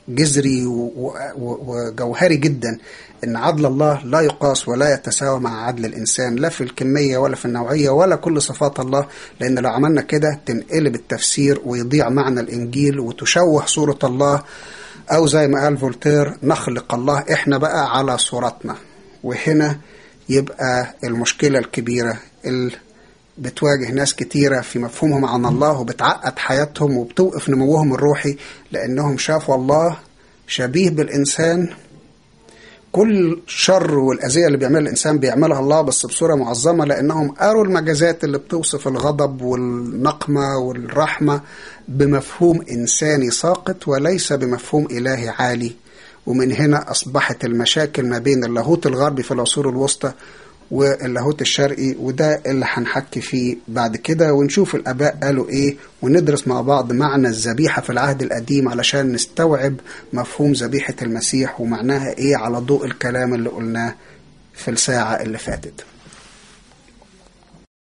جذري وجوهري جدا ان عدل الله لا يقاس ولا يتساوى مع عدل الانسان لا في الكميه ولا في النوعيه ولا كل صفات الله لان لو عملنا كده تنقلب التفسير ويضيع معنى الانجيل وتشوه صوره الله او زي ما قال فولتير نخلق الله احنا بقى على صورتنا وهنا يبقى المشكله الكبيره اللي بتواجه ناس كتيرة في مفهومهم عن الله وبتعقد حياتهم وبتوقف نموهم الروحي لأنهم شافوا الله شبيه بالإنسان كل شر والأذية اللي بيعملها الإنسان بيعملها الله بس بصورة معظمة لأنهم قروا المجازات اللي بتوصف الغضب والنقمة والرحمة بمفهوم إنساني ساقط وليس بمفهوم إلهي عالي ومن هنا أصبحت المشاكل ما بين اللاهوت الغربي في العصور الوسطى واللاهوت الشرقي وده اللي هنحكي فيه بعد كده ونشوف الآباء قالوا إيه وندرس مع بعض معنى الذبيحة في العهد القديم علشان نستوعب مفهوم ذبيحة المسيح ومعناها إيه على ضوء الكلام اللي قلناه في الساعة اللي فاتت